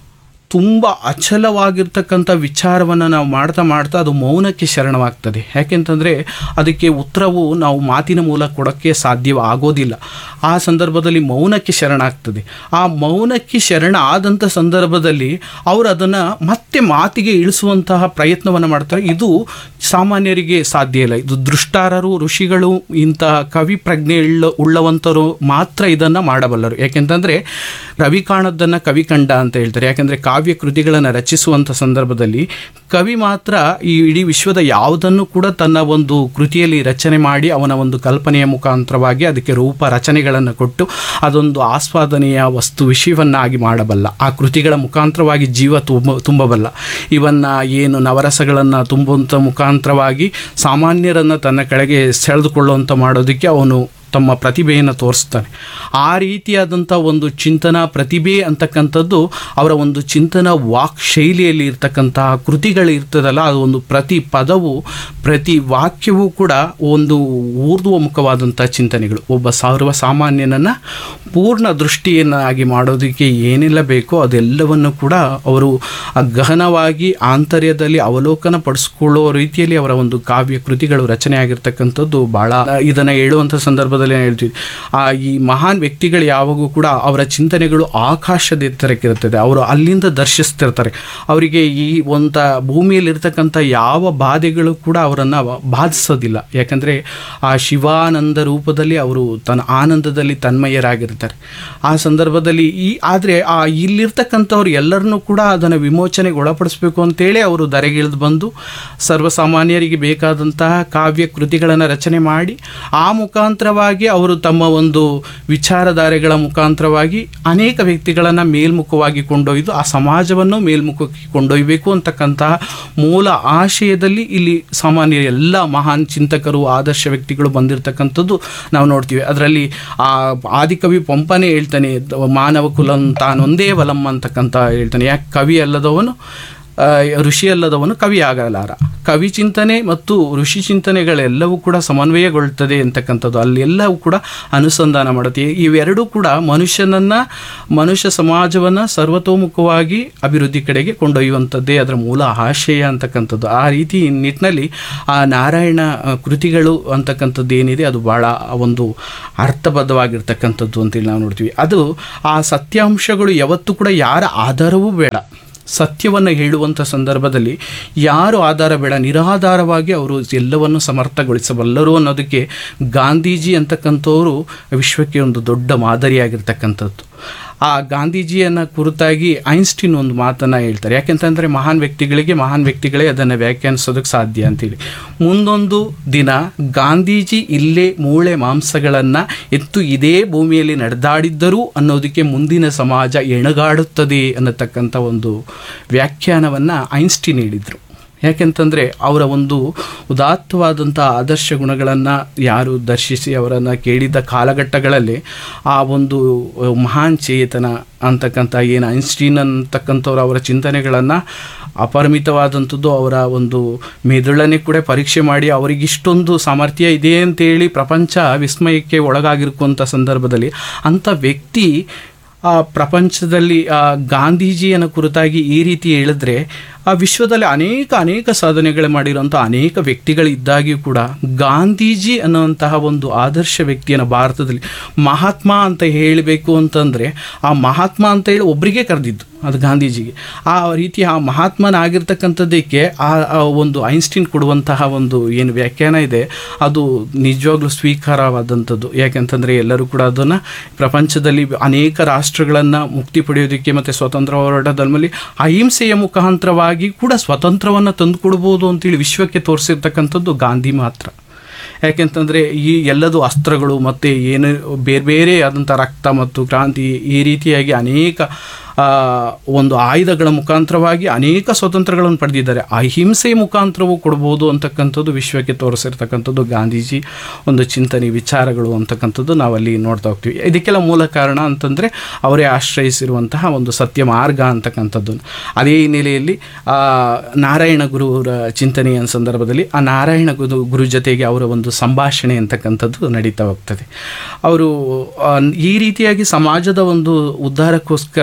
ತುಂಬ ಅಚಲವಾಗಿರ್ತಕ್ಕಂಥ ವಿಚಾರವನ್ನು ನಾವು ಮಾಡ್ತಾ ಮಾಡ್ತಾ ಅದು ಮೌನಕ್ಕೆ ಶರಣವಾಗ್ತದೆ ಯಾಕೆಂತಂದರೆ ಅದಕ್ಕೆ ಉತ್ತರವು ನಾವು ಮಾತಿನ ಮೂಲಕ ಕೊಡೋಕ್ಕೆ ಸಾಧ್ಯ ಆಗೋದಿಲ್ಲ ಆ ಸಂದರ್ಭದಲ್ಲಿ ಮೌನಕ್ಕೆ ಶರಣಾಗ್ತದೆ ಆ ಮೌನಕ್ಕೆ ಶರಣ ಆದಂಥ ಸಂದರ್ಭದಲ್ಲಿ ಅವರು ಅದನ್ನು ಮತ್ತೆ ಮಾತಿಗೆ ಇಳಿಸುವಂತಹ ಪ್ರಯತ್ನವನ್ನು ಮಾಡ್ತಾರೆ ಇದು ಸಾಮಾನ್ಯರಿಗೆ ಸಾಧ್ಯ ಇಲ್ಲ ಇದು ದೃಷ್ಟಾರರು ಋಷಿಗಳು ಇಂತಹ ಕವಿ ಪ್ರಜ್ಞೆ ಉಳ್ಳ ಉಳ್ಳವಂತರು ಮಾತ್ರ ಇದನ್ನು ಮಾಡಬಲ್ಲರು ಯಾಕೆಂತಂದರೆ ರವಿ ಕಾಣದ್ದನ್ನು ಕವಿ ಕಂಡ ಅಂತ ಹೇಳ್ತಾರೆ ಯಾಕೆಂದರೆ ಕಾವ್ಯ ಕೃತಿಗಳನ್ನು ರಚಿಸುವಂಥ ಸಂದರ್ಭದಲ್ಲಿ ಕವಿ ಮಾತ್ರ ಈ ಇಡೀ ವಿಶ್ವದ ಯಾವುದನ್ನು ಕೂಡ ತನ್ನ ಒಂದು ಕೃತಿಯಲ್ಲಿ ರಚನೆ ಮಾಡಿ ಅವನ ಒಂದು ಕಲ್ಪನೆಯ ಮುಖಾಂತರವಾಗಿ ಅದಕ್ಕೆ ರೂಪ ರಚನೆಗಳನ್ನು ಕೊಟ್ಟು ಅದೊಂದು ಆಸ್ವಾದನೆಯ ವಸ್ತು ವಿಷಯವನ್ನಾಗಿ ಮಾಡಬಲ್ಲ ಆ ಕೃತಿಗಳ ಮುಖಾಂತರವಾಗಿ ಜೀವ ತುಂಬ ತುಂಬಬಲ್ಲ ಇವನ್ನ ಏನು ನವರಸಗಳನ್ನು ತುಂಬುವಂಥ ಮುಖಾಂತರವಾಗಿ ಸಾಮಾನ್ಯರನ್ನು ತನ್ನ ಕೆಳಗೆ ಸೆಳೆದುಕೊಳ್ಳುವಂಥ ಮಾಡೋದಕ್ಕೆ ಅವನು ತಮ್ಮ ಪ್ರತಿಭೆಯನ್ನು ತೋರಿಸ್ತಾನೆ ಆ ರೀತಿಯಾದಂಥ ಒಂದು ಚಿಂತನ ಪ್ರತಿಭೆ ಅಂತಕ್ಕಂಥದ್ದು ಅವರ ಒಂದು ಚಿಂತನ ವಾಕ್ ಶೈಲಿಯಲ್ಲಿ ಇರ್ತಕ್ಕಂತಹ ಕೃತಿಗಳು ಇರ್ತದಲ್ಲ ಅದು ಒಂದು ಪ್ರತಿ ಪದವು ಪ್ರತಿ ವಾಕ್ಯವೂ ಕೂಡ ಒಂದು ಊರ್ಧ್ವಮುಖವಾದಂಥ ಚಿಂತನೆಗಳು ಒಬ್ಬ ಸರ್ವ ಸಾಮಾನ್ಯನನ್ನು ಪೂರ್ಣ ದೃಷ್ಟಿಯನ್ನಾಗಿ ಮಾಡೋದಕ್ಕೆ ಏನೆಲ್ಲ ಬೇಕೋ ಅದೆಲ್ಲವನ್ನು ಕೂಡ ಅವರು ಆ ಗಹನವಾಗಿ ಆಂತರ್ಯದಲ್ಲಿ ಅವಲೋಕನ ಪಡಿಸ್ಕೊಳ್ಳೋ ರೀತಿಯಲ್ಲಿ ಅವರ ಒಂದು ಕಾವ್ಯ ಕೃತಿಗಳು ರಚನೆ ಆಗಿರ್ತಕ್ಕಂಥದ್ದು ಭಾಳ ಇದನ್ನು ಹೇಳುವಂಥ ಸಂದರ್ಭದಲ್ಲಿ ಏನ್ ಹೇಳ್ತೀವಿ ಆ ಈ ಮಹಾನ್ ವ್ಯಕ್ತಿಗಳು ಯಾವಾಗೂ ಕೂಡ ಅವರ ಚಿಂತನೆಗಳು ಆಕಾಶದ ಎತ್ತರಕ್ಕಿರುತ್ತದೆ ಅವರು ಅಲ್ಲಿಂದ ದರ್ಶಿಸ್ತಿರ್ತಾರೆ ಅವರಿಗೆ ಈ ಒಂಥ ಭೂಮಿಯಲ್ಲಿರ್ತಕ್ಕಂಥ ಯಾವ ಬಾಧೆಗಳು ಕೂಡ ಅವರನ್ನು ಬಾಧಿಸೋದಿಲ್ಲ ಯಾಕಂದರೆ ಆ ಶಿವಾನಂದ ರೂಪದಲ್ಲಿ ಅವರು ತನ್ನ ಆನಂದದಲ್ಲಿ ತನ್ಮಯರಾಗಿರ್ತಾರೆ ಆ ಸಂದರ್ಭದಲ್ಲಿ ಈ ಆದರೆ ಆ ಇಲ್ಲಿರ್ತಕ್ಕಂಥವ್ರು ಎಲ್ಲರನ್ನೂ ಕೂಡ ಅದನ್ನು ವಿಮೋಚನೆಗೆ ಒಳಪಡಿಸ್ಬೇಕು ಅಂತೇಳಿ ಅವರು ಧರೆಗಿಳಿದು ಬಂದು ಸರ್ವಸಾಮಾನ್ಯರಿಗೆ ಬೇಕಾದಂತಹ ಕಾವ್ಯ ಕೃತಿಗಳನ್ನು ರಚನೆ ಮಾಡಿ ಆ ಮುಖಾಂತರವಾಗಿ ಅವರು ತಮ್ಮ ಒಂದು ವಿಚಾರಧಾರೆಗಳ ಮುಖಾಂತರವಾಗಿ ಅನೇಕ ವ್ಯಕ್ತಿಗಳನ್ನು ಮೇಲ್ಮುಖವಾಗಿ ಕೊಂಡೊಯ್ದು ಆ ಸಮಾಜವನ್ನು ಮೇಲ್ಮುಖಕ್ಕೆ ಕೊಂಡೊಯ್ಯಬೇಕು ಅಂತಕ್ಕಂತಹ ಮೂಲ ಆಶಯದಲ್ಲಿ ಇಲ್ಲಿ ಸಾಮಾನ್ಯ ಎಲ್ಲ ಮಹಾನ್ ಚಿಂತಕರು ಆದರ್ಶ ವ್ಯಕ್ತಿಗಳು ಬಂದಿರತಕ್ಕಂಥದ್ದು ನಾವು ನೋಡ್ತೀವಿ ಅದರಲ್ಲಿ ಆ ಆದಿಕವಿ ಪಂಪನೇ ಹೇಳ್ತಾನೆ ಮಾನವ ಕುಲಂ ತಾನೊಂದೇ ವಲಂ ಅಂತಕ್ಕಂಥ ಹೇಳ್ತಾನೆ ಯಾಕೆ ಕವಿ ಅಲ್ಲದವನು ಆ, ಋಷಿ ಅಲ್ಲದವನು ಕವಿ ಆಗಲಾರ ಕವಿ ಚಿಂತನೆ ಮತ್ತು ಋಷಿ ಚಿಂತನೆಗಳೆಲ್ಲವೂ ಕೂಡ ಸಮನ್ವಯಗೊಳ್ತದೆ ಅಂತಕ್ಕಂಥದ್ದು ಅಲ್ಲೆಲ್ಲವೂ ಕೂಡ ಅನುಸಂಧಾನ ಮಾಡುತ್ತೆ ಇವೆರಡೂ ಕೂಡ ಮನುಷ್ಯನನ್ನು ಮನುಷ್ಯ ಸಮಾಜವನ್ನು ಸರ್ವತೋಮುಖವಾಗಿ ಅಭಿವೃದ್ಧಿ ಕಡೆಗೆ ಕೊಂಡೊಯ್ಯುವಂಥದ್ದೇ ಅದರ ಮೂಲ ಆಶಯ ಅಂತಕ್ಕಂಥದ್ದು ಆ ರೀತಿ ನಿಟ್ಟಿನಲ್ಲಿ ಆ ನಾರಾಯಣ ಆ, ಕೃತಿಗಳು ಅಂತಕ್ಕಂಥದ್ದು ಏನಿದೆ ಅದು ಭಾಳ ಒಂದು ಅರ್ಥಬದ್ಧವಾಗಿರ್ತಕ್ಕಂಥದ್ದು ಅಂತೇಳಿ ನಾವು ನೋಡ್ತೀವಿ ಅದು ಆ ಸತ್ಯಾಂಶಗಳು ಯಾವತ್ತೂ ಕೂಡ ಯಾರ ಆಧಾರವೂ ಬೇಡ ಸತ್ಯವನ್ನು ಹೇಳುವಂಥ ಸಂದರ್ಭದಲ್ಲಿ ಯಾರು ಆಧಾರ ಬೇಡ ನಿರಾಧಾರವಾಗಿ ಅವರು ಎಲ್ಲವನ್ನು ಸಮರ್ಥಗೊಳಿಸಬಲ್ಲರು ಅನ್ನೋದಕ್ಕೆ ಗಾಂಧೀಜಿ ಅಂತಕ್ಕಂಥವರು ವಿಶ್ವಕ್ಕೆ ಒಂದು ದೊಡ್ಡ ಮಾದರಿಯಾಗಿರ್ತಕ್ಕಂಥದ್ದು ಆ ಗಾಂಧೀಜಿಯನ್ನು ಕುರಿತಾಗಿ ಐನ್ಸ್ಟೀನ್ ಒಂದು ಮಾತನ್ನು ಹೇಳ್ತಾರೆ ಯಾಕೆಂತಂದರೆ ಮಹಾನ್ ವ್ಯಕ್ತಿಗಳಿಗೆ ಮಹಾನ್ ವ್ಯಕ್ತಿಗಳೇ ಅದನ್ನು ವ್ಯಾಖ್ಯಾನಿಸೋದಕ್ಕೆ ಸಾಧ್ಯ ಅಂತೇಳಿ ಮುಂದೊಂದು ದಿನ ಗಾಂಧೀಜಿ ಇಲ್ಲೇ ಮೂಳೆ ಮಾಂಸಗಳನ್ನು ಎತ್ತು ಇದೇ ಭೂಮಿಯಲ್ಲಿ ನಡೆದಾಡಿದ್ದರು ಅನ್ನೋದಕ್ಕೆ ಮುಂದಿನ ಸಮಾಜ ಎಣಗಾಡುತ್ತದೆ ಅನ್ನತಕ್ಕಂಥ ಒಂದು ವ್ಯಾಖ್ಯಾನವನ್ನು ಐನ್ಸ್ಟೀನ್ ಹೇಳಿದರು ಯಾಕೆಂತಂದರೆ ಅವರ ಒಂದು ಉದಾತ್ತವಾದಂಥ ಆದರ್ಶ ಗುಣಗಳನ್ನು ಯಾರು ದರ್ಶಿಸಿ ಅವರನ್ನು ಕೇಳಿದ್ದ ಕಾಲಘಟ್ಟಗಳಲ್ಲಿ ಆ ಒಂದು ಮಹಾನ್ ಚೇತನ ಅಂತಕ್ಕಂಥ ಏನು ಐನ್ಸ್ಟೀನ್ ಅಂತಕ್ಕಂಥವ್ರು ಅವರ ಚಿಂತನೆಗಳನ್ನು ಅಪರಿಮಿತವಾದಂಥದ್ದು ಅವರ ಒಂದು ಮೆದುಳನ್ನೇ ಕೂಡ ಪರೀಕ್ಷೆ ಮಾಡಿ ಅವರಿಗೆ ಇಷ್ಟೊಂದು ಸಾಮರ್ಥ್ಯ ಇದೆ ಅಂತೇಳಿ ಪ್ರಪಂಚ ವಿಸ್ಮಯಕ್ಕೆ ಒಳಗಾಗಿರುವಂಥ ಸಂದರ್ಭದಲ್ಲಿ ಅಂಥ ವ್ಯಕ್ತಿ ಆ ಪ್ರಪಂಚದಲ್ಲಿ ಆ ಗಾಂಧೀಜಿಯನ್ನು ಕುರಿತಾಗಿ ಈ ರೀತಿ ಹೇಳಿದ್ರೆ ಆ ವಿಶ್ವದಲ್ಲಿ ಅನೇಕ ಅನೇಕ ಸಾಧನೆಗಳು ಮಾಡಿರೋಂಥ ಅನೇಕ ವ್ಯಕ್ತಿಗಳಿದ್ದಾಗಿಯೂ ಕೂಡ ಗಾಂಧೀಜಿ ಅನ್ನುವಂತಹ ಒಂದು ಆದರ್ಶ ವ್ಯಕ್ತಿಯನ್ನು ಭಾರತದಲ್ಲಿ ಮಹಾತ್ಮ ಅಂತ ಹೇಳಬೇಕು ಅಂತಂದರೆ ಆ ಮಹಾತ್ಮ ಅಂತ ಹೇಳಿ ಒಬ್ಬರಿಗೆ ಕರೆದಿದ್ದು ಅದು ಗಾಂಧೀಜಿಗೆ ಆ ರೀತಿ ಆ ಮಹಾತ್ಮನಾಗಿರ್ತಕ್ಕಂಥದ್ದಕ್ಕೆ ಆ ಆ ಒಂದು ಐನ್ಸ್ಟೀನ್ ಕೊಡುವಂತಹ ಒಂದು ಏನು ವ್ಯಾಖ್ಯಾನ ಇದೆ ಅದು ನಿಜವಾಗ್ಲೂ ಸ್ವೀಕಾರವಾದಂಥದ್ದು ಯಾಕೆಂತಂದರೆ ಎಲ್ಲರೂ ಕೂಡ ಅದನ್ನು ಪ್ರಪಂಚದಲ್ಲಿ ಅನೇಕ ರಾಷ್ಟ್ರಗಳನ್ನು ಮುಕ್ತಿ ಪಡೆಯೋದಕ್ಕೆ ಮತ್ತು ಸ್ವತಂತ್ರ ಹೋರಾಟದಲ್ಲಿ ಅಹಿಂಸೆಯ ಮುಖಾಂತರವಾಗಿ ಕೂಡ ಸ್ವತಂತ್ರವನ್ನು ತಂದುಕೊಡ್ಬೋದು ಅಂತೇಳಿ ವಿಶ್ವಕ್ಕೆ ತೋರಿಸಿರ್ತಕ್ಕಂಥದ್ದು ಗಾಂಧಿ ಮಾತ್ರ ಯಾಕೆಂತಂದರೆ ಈ ಎಲ್ಲದು ಅಸ್ತ್ರಗಳು ಮತ್ತು ಏನು ಬೇರೆ ಬೇರೆ ಆದಂಥ ರಕ್ತ ಮತ್ತು ಕ್ರಾಂತಿ ಈ ರೀತಿಯಾಗಿ ಅನೇಕ ಆ, ಒಂದು ಆಯುಧಗಳ ಮುಖಾಂತರವಾಗಿ ಅನೇಕ ಸ್ವತಂತ್ರಗಳನ್ನು ಪಡೆದಿದ್ದಾರೆ ಅಹಿಂಸೆ ಮುಖಾಂತರವೂ ಕೊಡ್ಬೋದು ಅಂತಕ್ಕಂಥದ್ದು ವಿಶ್ವಕ್ಕೆ ತೋರಿಸಿರ್ತಕ್ಕಂಥದ್ದು ಗಾಂಧೀಜಿ ಒಂದು ಚಿಂತನೆ ವಿಚಾರಗಳು ಅಂತಕ್ಕಂಥದ್ದು ನಾವಲ್ಲಿ ನೋಡ್ತಾ ಹೋಗ್ತೀವಿ ಇದಕ್ಕೆಲ್ಲ ಮೂಲ ಕಾರಣ ಅಂತಂದರೆ ಅವರೇ ಆಶ್ರಯಿಸಿರುವಂತಹ ಒಂದು ಸತ್ಯ ಮಾರ್ಗ ಅಂತಕ್ಕಂಥದ್ದು ಅದೇ ಹಿನ್ನೆಲೆಯಲ್ಲಿ ಆ, ನಾರಾಯಣ ಗುರುವರ ಚಿಂತನೆಯ ಸಂದರ್ಭದಲ್ಲಿ ಆ ನಾರಾಯಣ ಗುರು ಗುರು ಜೊತೆಗೆ ಅವರ ಒಂದು ಸಂಭಾಷಣೆ ಅಂತಕ್ಕಂಥದ್ದು ನಡೀತಾ ಹೋಗ್ತದೆ ಅವರು ಆ, ಈ ರೀತಿಯಾಗಿ ಸಮಾಜದ ಒಂದು ಉದ್ಧಾರಕ್ಕೋಸ್ಕರವಾಗಿ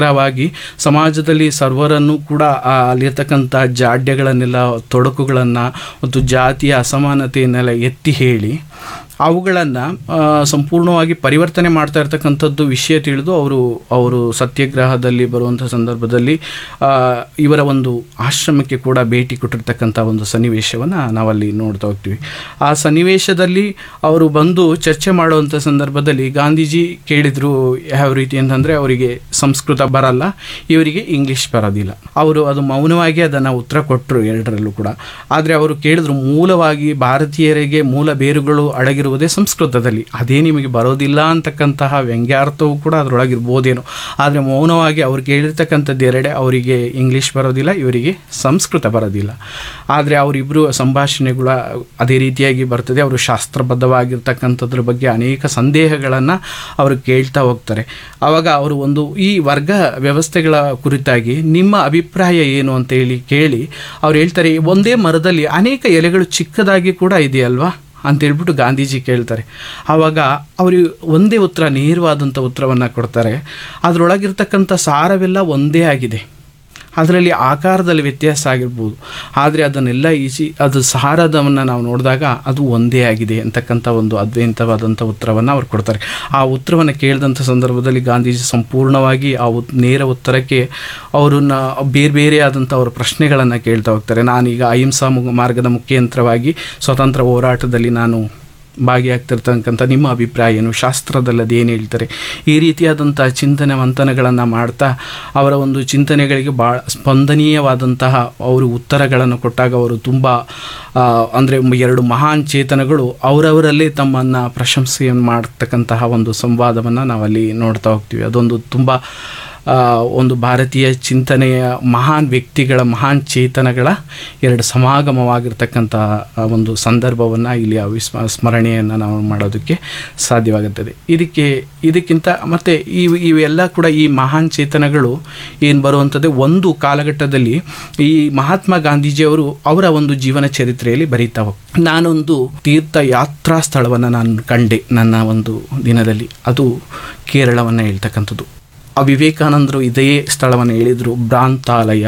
ಸಮಾಜದಲ್ಲಿ ಸರ್ವರನ್ನು ಕೂಡ ಆ ಅಲ್ಲಿರ್ತಕ್ಕಂಥ ಜಾಡ್ಯಗಳನ್ನೆಲ್ಲ ತೊಡಕುಗಳನ್ನು ಮತ್ತು ಜಾತಿಯ ಅಸಮಾನತೆಯನ್ನೆಲ್ಲ ಎತ್ತಿ ಹೇಳಿ ಅವುಗಳನ್ನು ಸಂಪೂರ್ಣವಾಗಿ ಪರಿವರ್ತನೆ ಮಾಡ್ತಾ ಇರ್ತಕ್ಕಂಥದ್ದು ವಿಷಯ ತಿಳಿದು ಅವರು ಅವರು ಸತ್ಯಾಗ್ರಹದಲ್ಲಿ ಬರುವಂಥ ಸಂದರ್ಭದಲ್ಲಿ ಆ, ಇವರ ಒಂದು ಆಶ್ರಮಕ್ಕೆ ಕೂಡ ಭೇಟಿ ಕೊಟ್ಟಿರ್ತಕ್ಕಂಥ ಒಂದು ಸನ್ನಿವೇಶವನ್ನು ನಾವಲ್ಲಿ ನೋಡ್ತಾ ಹೋಗ್ತೀವಿ ಆ ಸನ್ನಿವೇಶದಲ್ಲಿ ಅವರು ಬಂದು ಚರ್ಚೆ ಮಾಡುವಂಥ ಸಂದರ್ಭದಲ್ಲಿ ಗಾಂಧೀಜಿ ಕೇಳಿದರು ಯಾವ ರೀತಿ ಅಂತಂದರೆ ಅವರಿಗೆ ಸಂಸ್ಕೃತ ಬರಲ್ಲ ಇವರಿಗೆ ಇಂಗ್ಲೀಷ್ ಬರೋದಿಲ್ಲ ಅವರು ಅದು ಮೌನವಾಗಿ ಅದನ್ನು ಉತ್ತರ ಕೊಟ್ಟರು ಎರಡರಲ್ಲೂ ಕೂಡ ಆದರೆ ಅವರು ಕೇಳಿದ್ರು ಮೂಲವಾಗಿ ಭಾರತೀಯರಿಗೆ ಮೂಲ ಬೇರುಗಳು ಅಡಗಿರುವುದೇ ಸಂಸ್ಕೃತದಲ್ಲಿ ಅದೇ ನಿಮಗೆ ಬರೋದಿಲ್ಲ ಅಂತಕ್ಕಂತಹ ವ್ಯಂಗ್ಯಾರ್ಥವೂ ಕೂಡ ಅದರೊಳಗಿರ್ಬೋದೇನೋ ಆದರೆ ಮೌನವಾಗಿ ಅವ್ರು ಕೇಳಿರ್ತಕ್ಕಂಥದ್ದು ಎರಡೇ ಅವರಿಗೆ ಇಂಗ್ಲೀಷ್ ಬರೋದಿಲ್ಲ ಇವರಿಗೆ ಸಂಸ್ಕೃತ ಬರೋದಿಲ್ಲ ಆದರೆ ಅವರಿಬ್ಬರು ಸಂಭಾಷಣೆಗಳ ಅದೇ ರೀತಿಯಾಗಿ ಬರ್ತದೆ ಅವರು ಶಾಸ್ತ್ರಬದ್ಧವಾಗಿರ್ತಕ್ಕಂಥದ್ರ ಬಗ್ಗೆ ಅನೇಕ ಸಂದೇಹಗಳನ್ನು ಅವರು ಕೇಳ್ತಾ ಹೋಗ್ತಾರೆ ಆವಾಗ ಅವರು ಒಂದು ಈ ವರ್ಗ ವ್ಯವಸ್ಥೆಗಳ ಕುರಿತಾಗಿ ನಿಮ್ಮ ಅಭಿಪ್ರಾಯ ಏನು ಅಂತ ಹೇಳಿ ಕೇಳಿ ಅವ್ರು ಹೇಳ್ತಾರೆ ಒಂದೇ ಮರದಲ್ಲಿ ಅನೇಕ ಎಲೆಗಳು ಚಿಕ್ಕದಾಗಿ ಕೂಡ ಇದೆಯಲ್ವಾ ಅಂತ ಹೇಳ್ಬಿಟ್ಟು ಗಾಂಧೀಜಿ ಕೇಳ್ತಾರೆ ಆವಾಗ ಅವರು ಒಂದೇ ಉತ್ತರ ನೇರವಾದಂಥ ಉತ್ತರವನ್ನು ಕೊಡ್ತಾರೆ ಅದರೊಳಗಿರ್ತಕ್ಕಂಥ ಸಾರವೆಲ್ಲ ಒಂದೇ ಆಗಿದೆ ಅದರಲ್ಲಿ ಆಕಾರದಲ್ಲಿ ವ್ಯತ್ಯಾಸ ಆಗಿರ್ಬೋದು ಆದರೆ ಅದನ್ನೆಲ್ಲ ಈಸಿ ಅದು ಸಾರದವನ್ನು ನಾವು ನೋಡಿದಾಗ ಅದು ಒಂದೇ ಆಗಿದೆ ಅಂತಕ್ಕಂಥ ಒಂದು ಅದ್ವೈತವಾದಂಥ ಉತ್ತರವನ್ನು ಅವ್ರು ಕೊಡ್ತಾರೆ ಆ ಉತ್ತರವನ್ನು ಕೇಳಿದಂಥ ಸಂದರ್ಭದಲ್ಲಿ ಗಾಂಧೀಜಿ ಸಂಪೂರ್ಣವಾಗಿ ಆ ಉತ್ ನೇರ ಉತ್ತರಕ್ಕೆ ಅವರನ್ನ ಬೇರೆ ಬೇರೆ ಆದಂಥ ಅವರ ಪ್ರಶ್ನೆಗಳನ್ನು ಕೇಳ್ತಾ ಹೋಗ್ತಾರೆ ನಾನೀಗ ಅಹಿಂಸಾ ಮು- ಮಾರ್ಗದ ಮುಖಾಂತರವಾಗಿ ಸ್ವತಂತ್ರ ಹೋರಾಟದಲ್ಲಿ ನಾನು ಭಾಗಿಯಾಗ್ತಿರ್ತಕ್ಕಂಥ ನಿಮ್ಮ ಅಭಿಪ್ರಾಯ ಏನು ಶಾಸ್ತ್ರದಲ್ಲಿ ಅದೇನು ಹೇಳ್ತಾರೆ ಈ ರೀತಿಯಾದಂಥ ಚಿಂತನೆ ಮಂಥನಗಳನ್ನು ಮಾಡ್ತಾ ಅವರ ಒಂದು ಚಿಂತನೆಗಳಿಗೆ ಭಾಳ ಸ್ಪಂದನೀಯವಾದಂತಹ ಅವರು ಉತ್ತರಗಳನ್ನು ಕೊಟ್ಟಾಗ ಅವರು ತುಂಬ ಅಂದರೆ ಎರಡು ಮಹಾನ್ ಚೇತನಗಳು ಅವರವರಲ್ಲೇ ತಮ್ಮನ್ನು ಪ್ರಶಂಸೆಯನ್ನು ಮಾಡ್ತಕ್ಕಂತಹ ಒಂದು ಸಂವಾದವನ್ನು ನಾವಲ್ಲಿ ನೋಡ್ತಾ ಹೋಗ್ತೀವಿ ಅದೊಂದು ತುಂಬ ಆ, ಒಂದು ಭಾರತೀಯ ಚಿಂತನೆಯ ಮಹಾನ್ ವ್ಯಕ್ತಿಗಳ ಮಹಾನ್ ಚೇತನಗಳ ಎರಡು ಸಮಾಗಮವಾಗಿರ್ತಕ್ಕಂಥ ಆ ಒಂದು ಸಂದರ್ಭವನ್ನು ಇಲ್ಲಿ ಅವಿಸ್ಮ ಸ್ಮರಣೆಯನ್ನು ನಾವು ಮಾಡೋದಕ್ಕೆ ಸಾಧ್ಯವಾಗುತ್ತದೆ ಇದಕ್ಕೆ ಇದಕ್ಕಿಂತ ಮತ್ತು ಈ ಇವೆಲ್ಲ ಕೂಡ ಈ ಮಹಾನ್ ಚೇತನಗಳು ಏನು ಬರುವಂಥದ್ದು ಒಂದು ಕಾಲಘಟ್ಟದಲ್ಲಿ ಈ ಮಹಾತ್ಮ ಗಾಂಧೀಜಿಯವರು ಅವರ ಒಂದು ಜೀವನ ಚರಿತ್ರೆಯಲ್ಲಿ ಬರೀತಾ ಹೋಗ್ ನಾನೊಂದು ತೀರ್ಥ ಯಾತ್ರಾ ಸ್ಥಳವನ್ನು ನಾನು ಕಂಡೆ ನನ್ನ ಒಂದು ದಿನದಲ್ಲಿ ಅದು ಕೇರಳವನ್ನು ಹೇಳ್ತಕ್ಕಂಥದ್ದು ಆ ವಿವೇಕಾನಂದರು ಇದೇ ಸ್ಥಳವನ್ನು ಹೇಳಿದರು ಭ್ರಾಂತಾಲಯ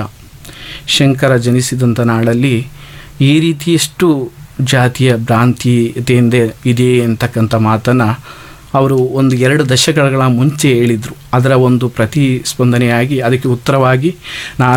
ಶಂಕರ ಜನಿಸಿದಂಥ ನಾಡಲ್ಲಿ ಈ ರೀತಿಯಷ್ಟು ಜಾತಿಯ ಭ್ರಾಂತಿಯತೆಯಿಂದ ಇದೆ ಅಂತಕ್ಕಂಥ ಮಾತನ್ನು ಅವರು ಒಂದು ಎರಡು ದಶಕಗಳ ಮುಂಚೆ ಹೇಳಿದರು ಅದರ ಒಂದು ಪ್ರತಿಸ್ಪಂದನೆಯಾಗಿ ಅದಕ್ಕೆ ಉತ್ತರವಾಗಿ ನಾನು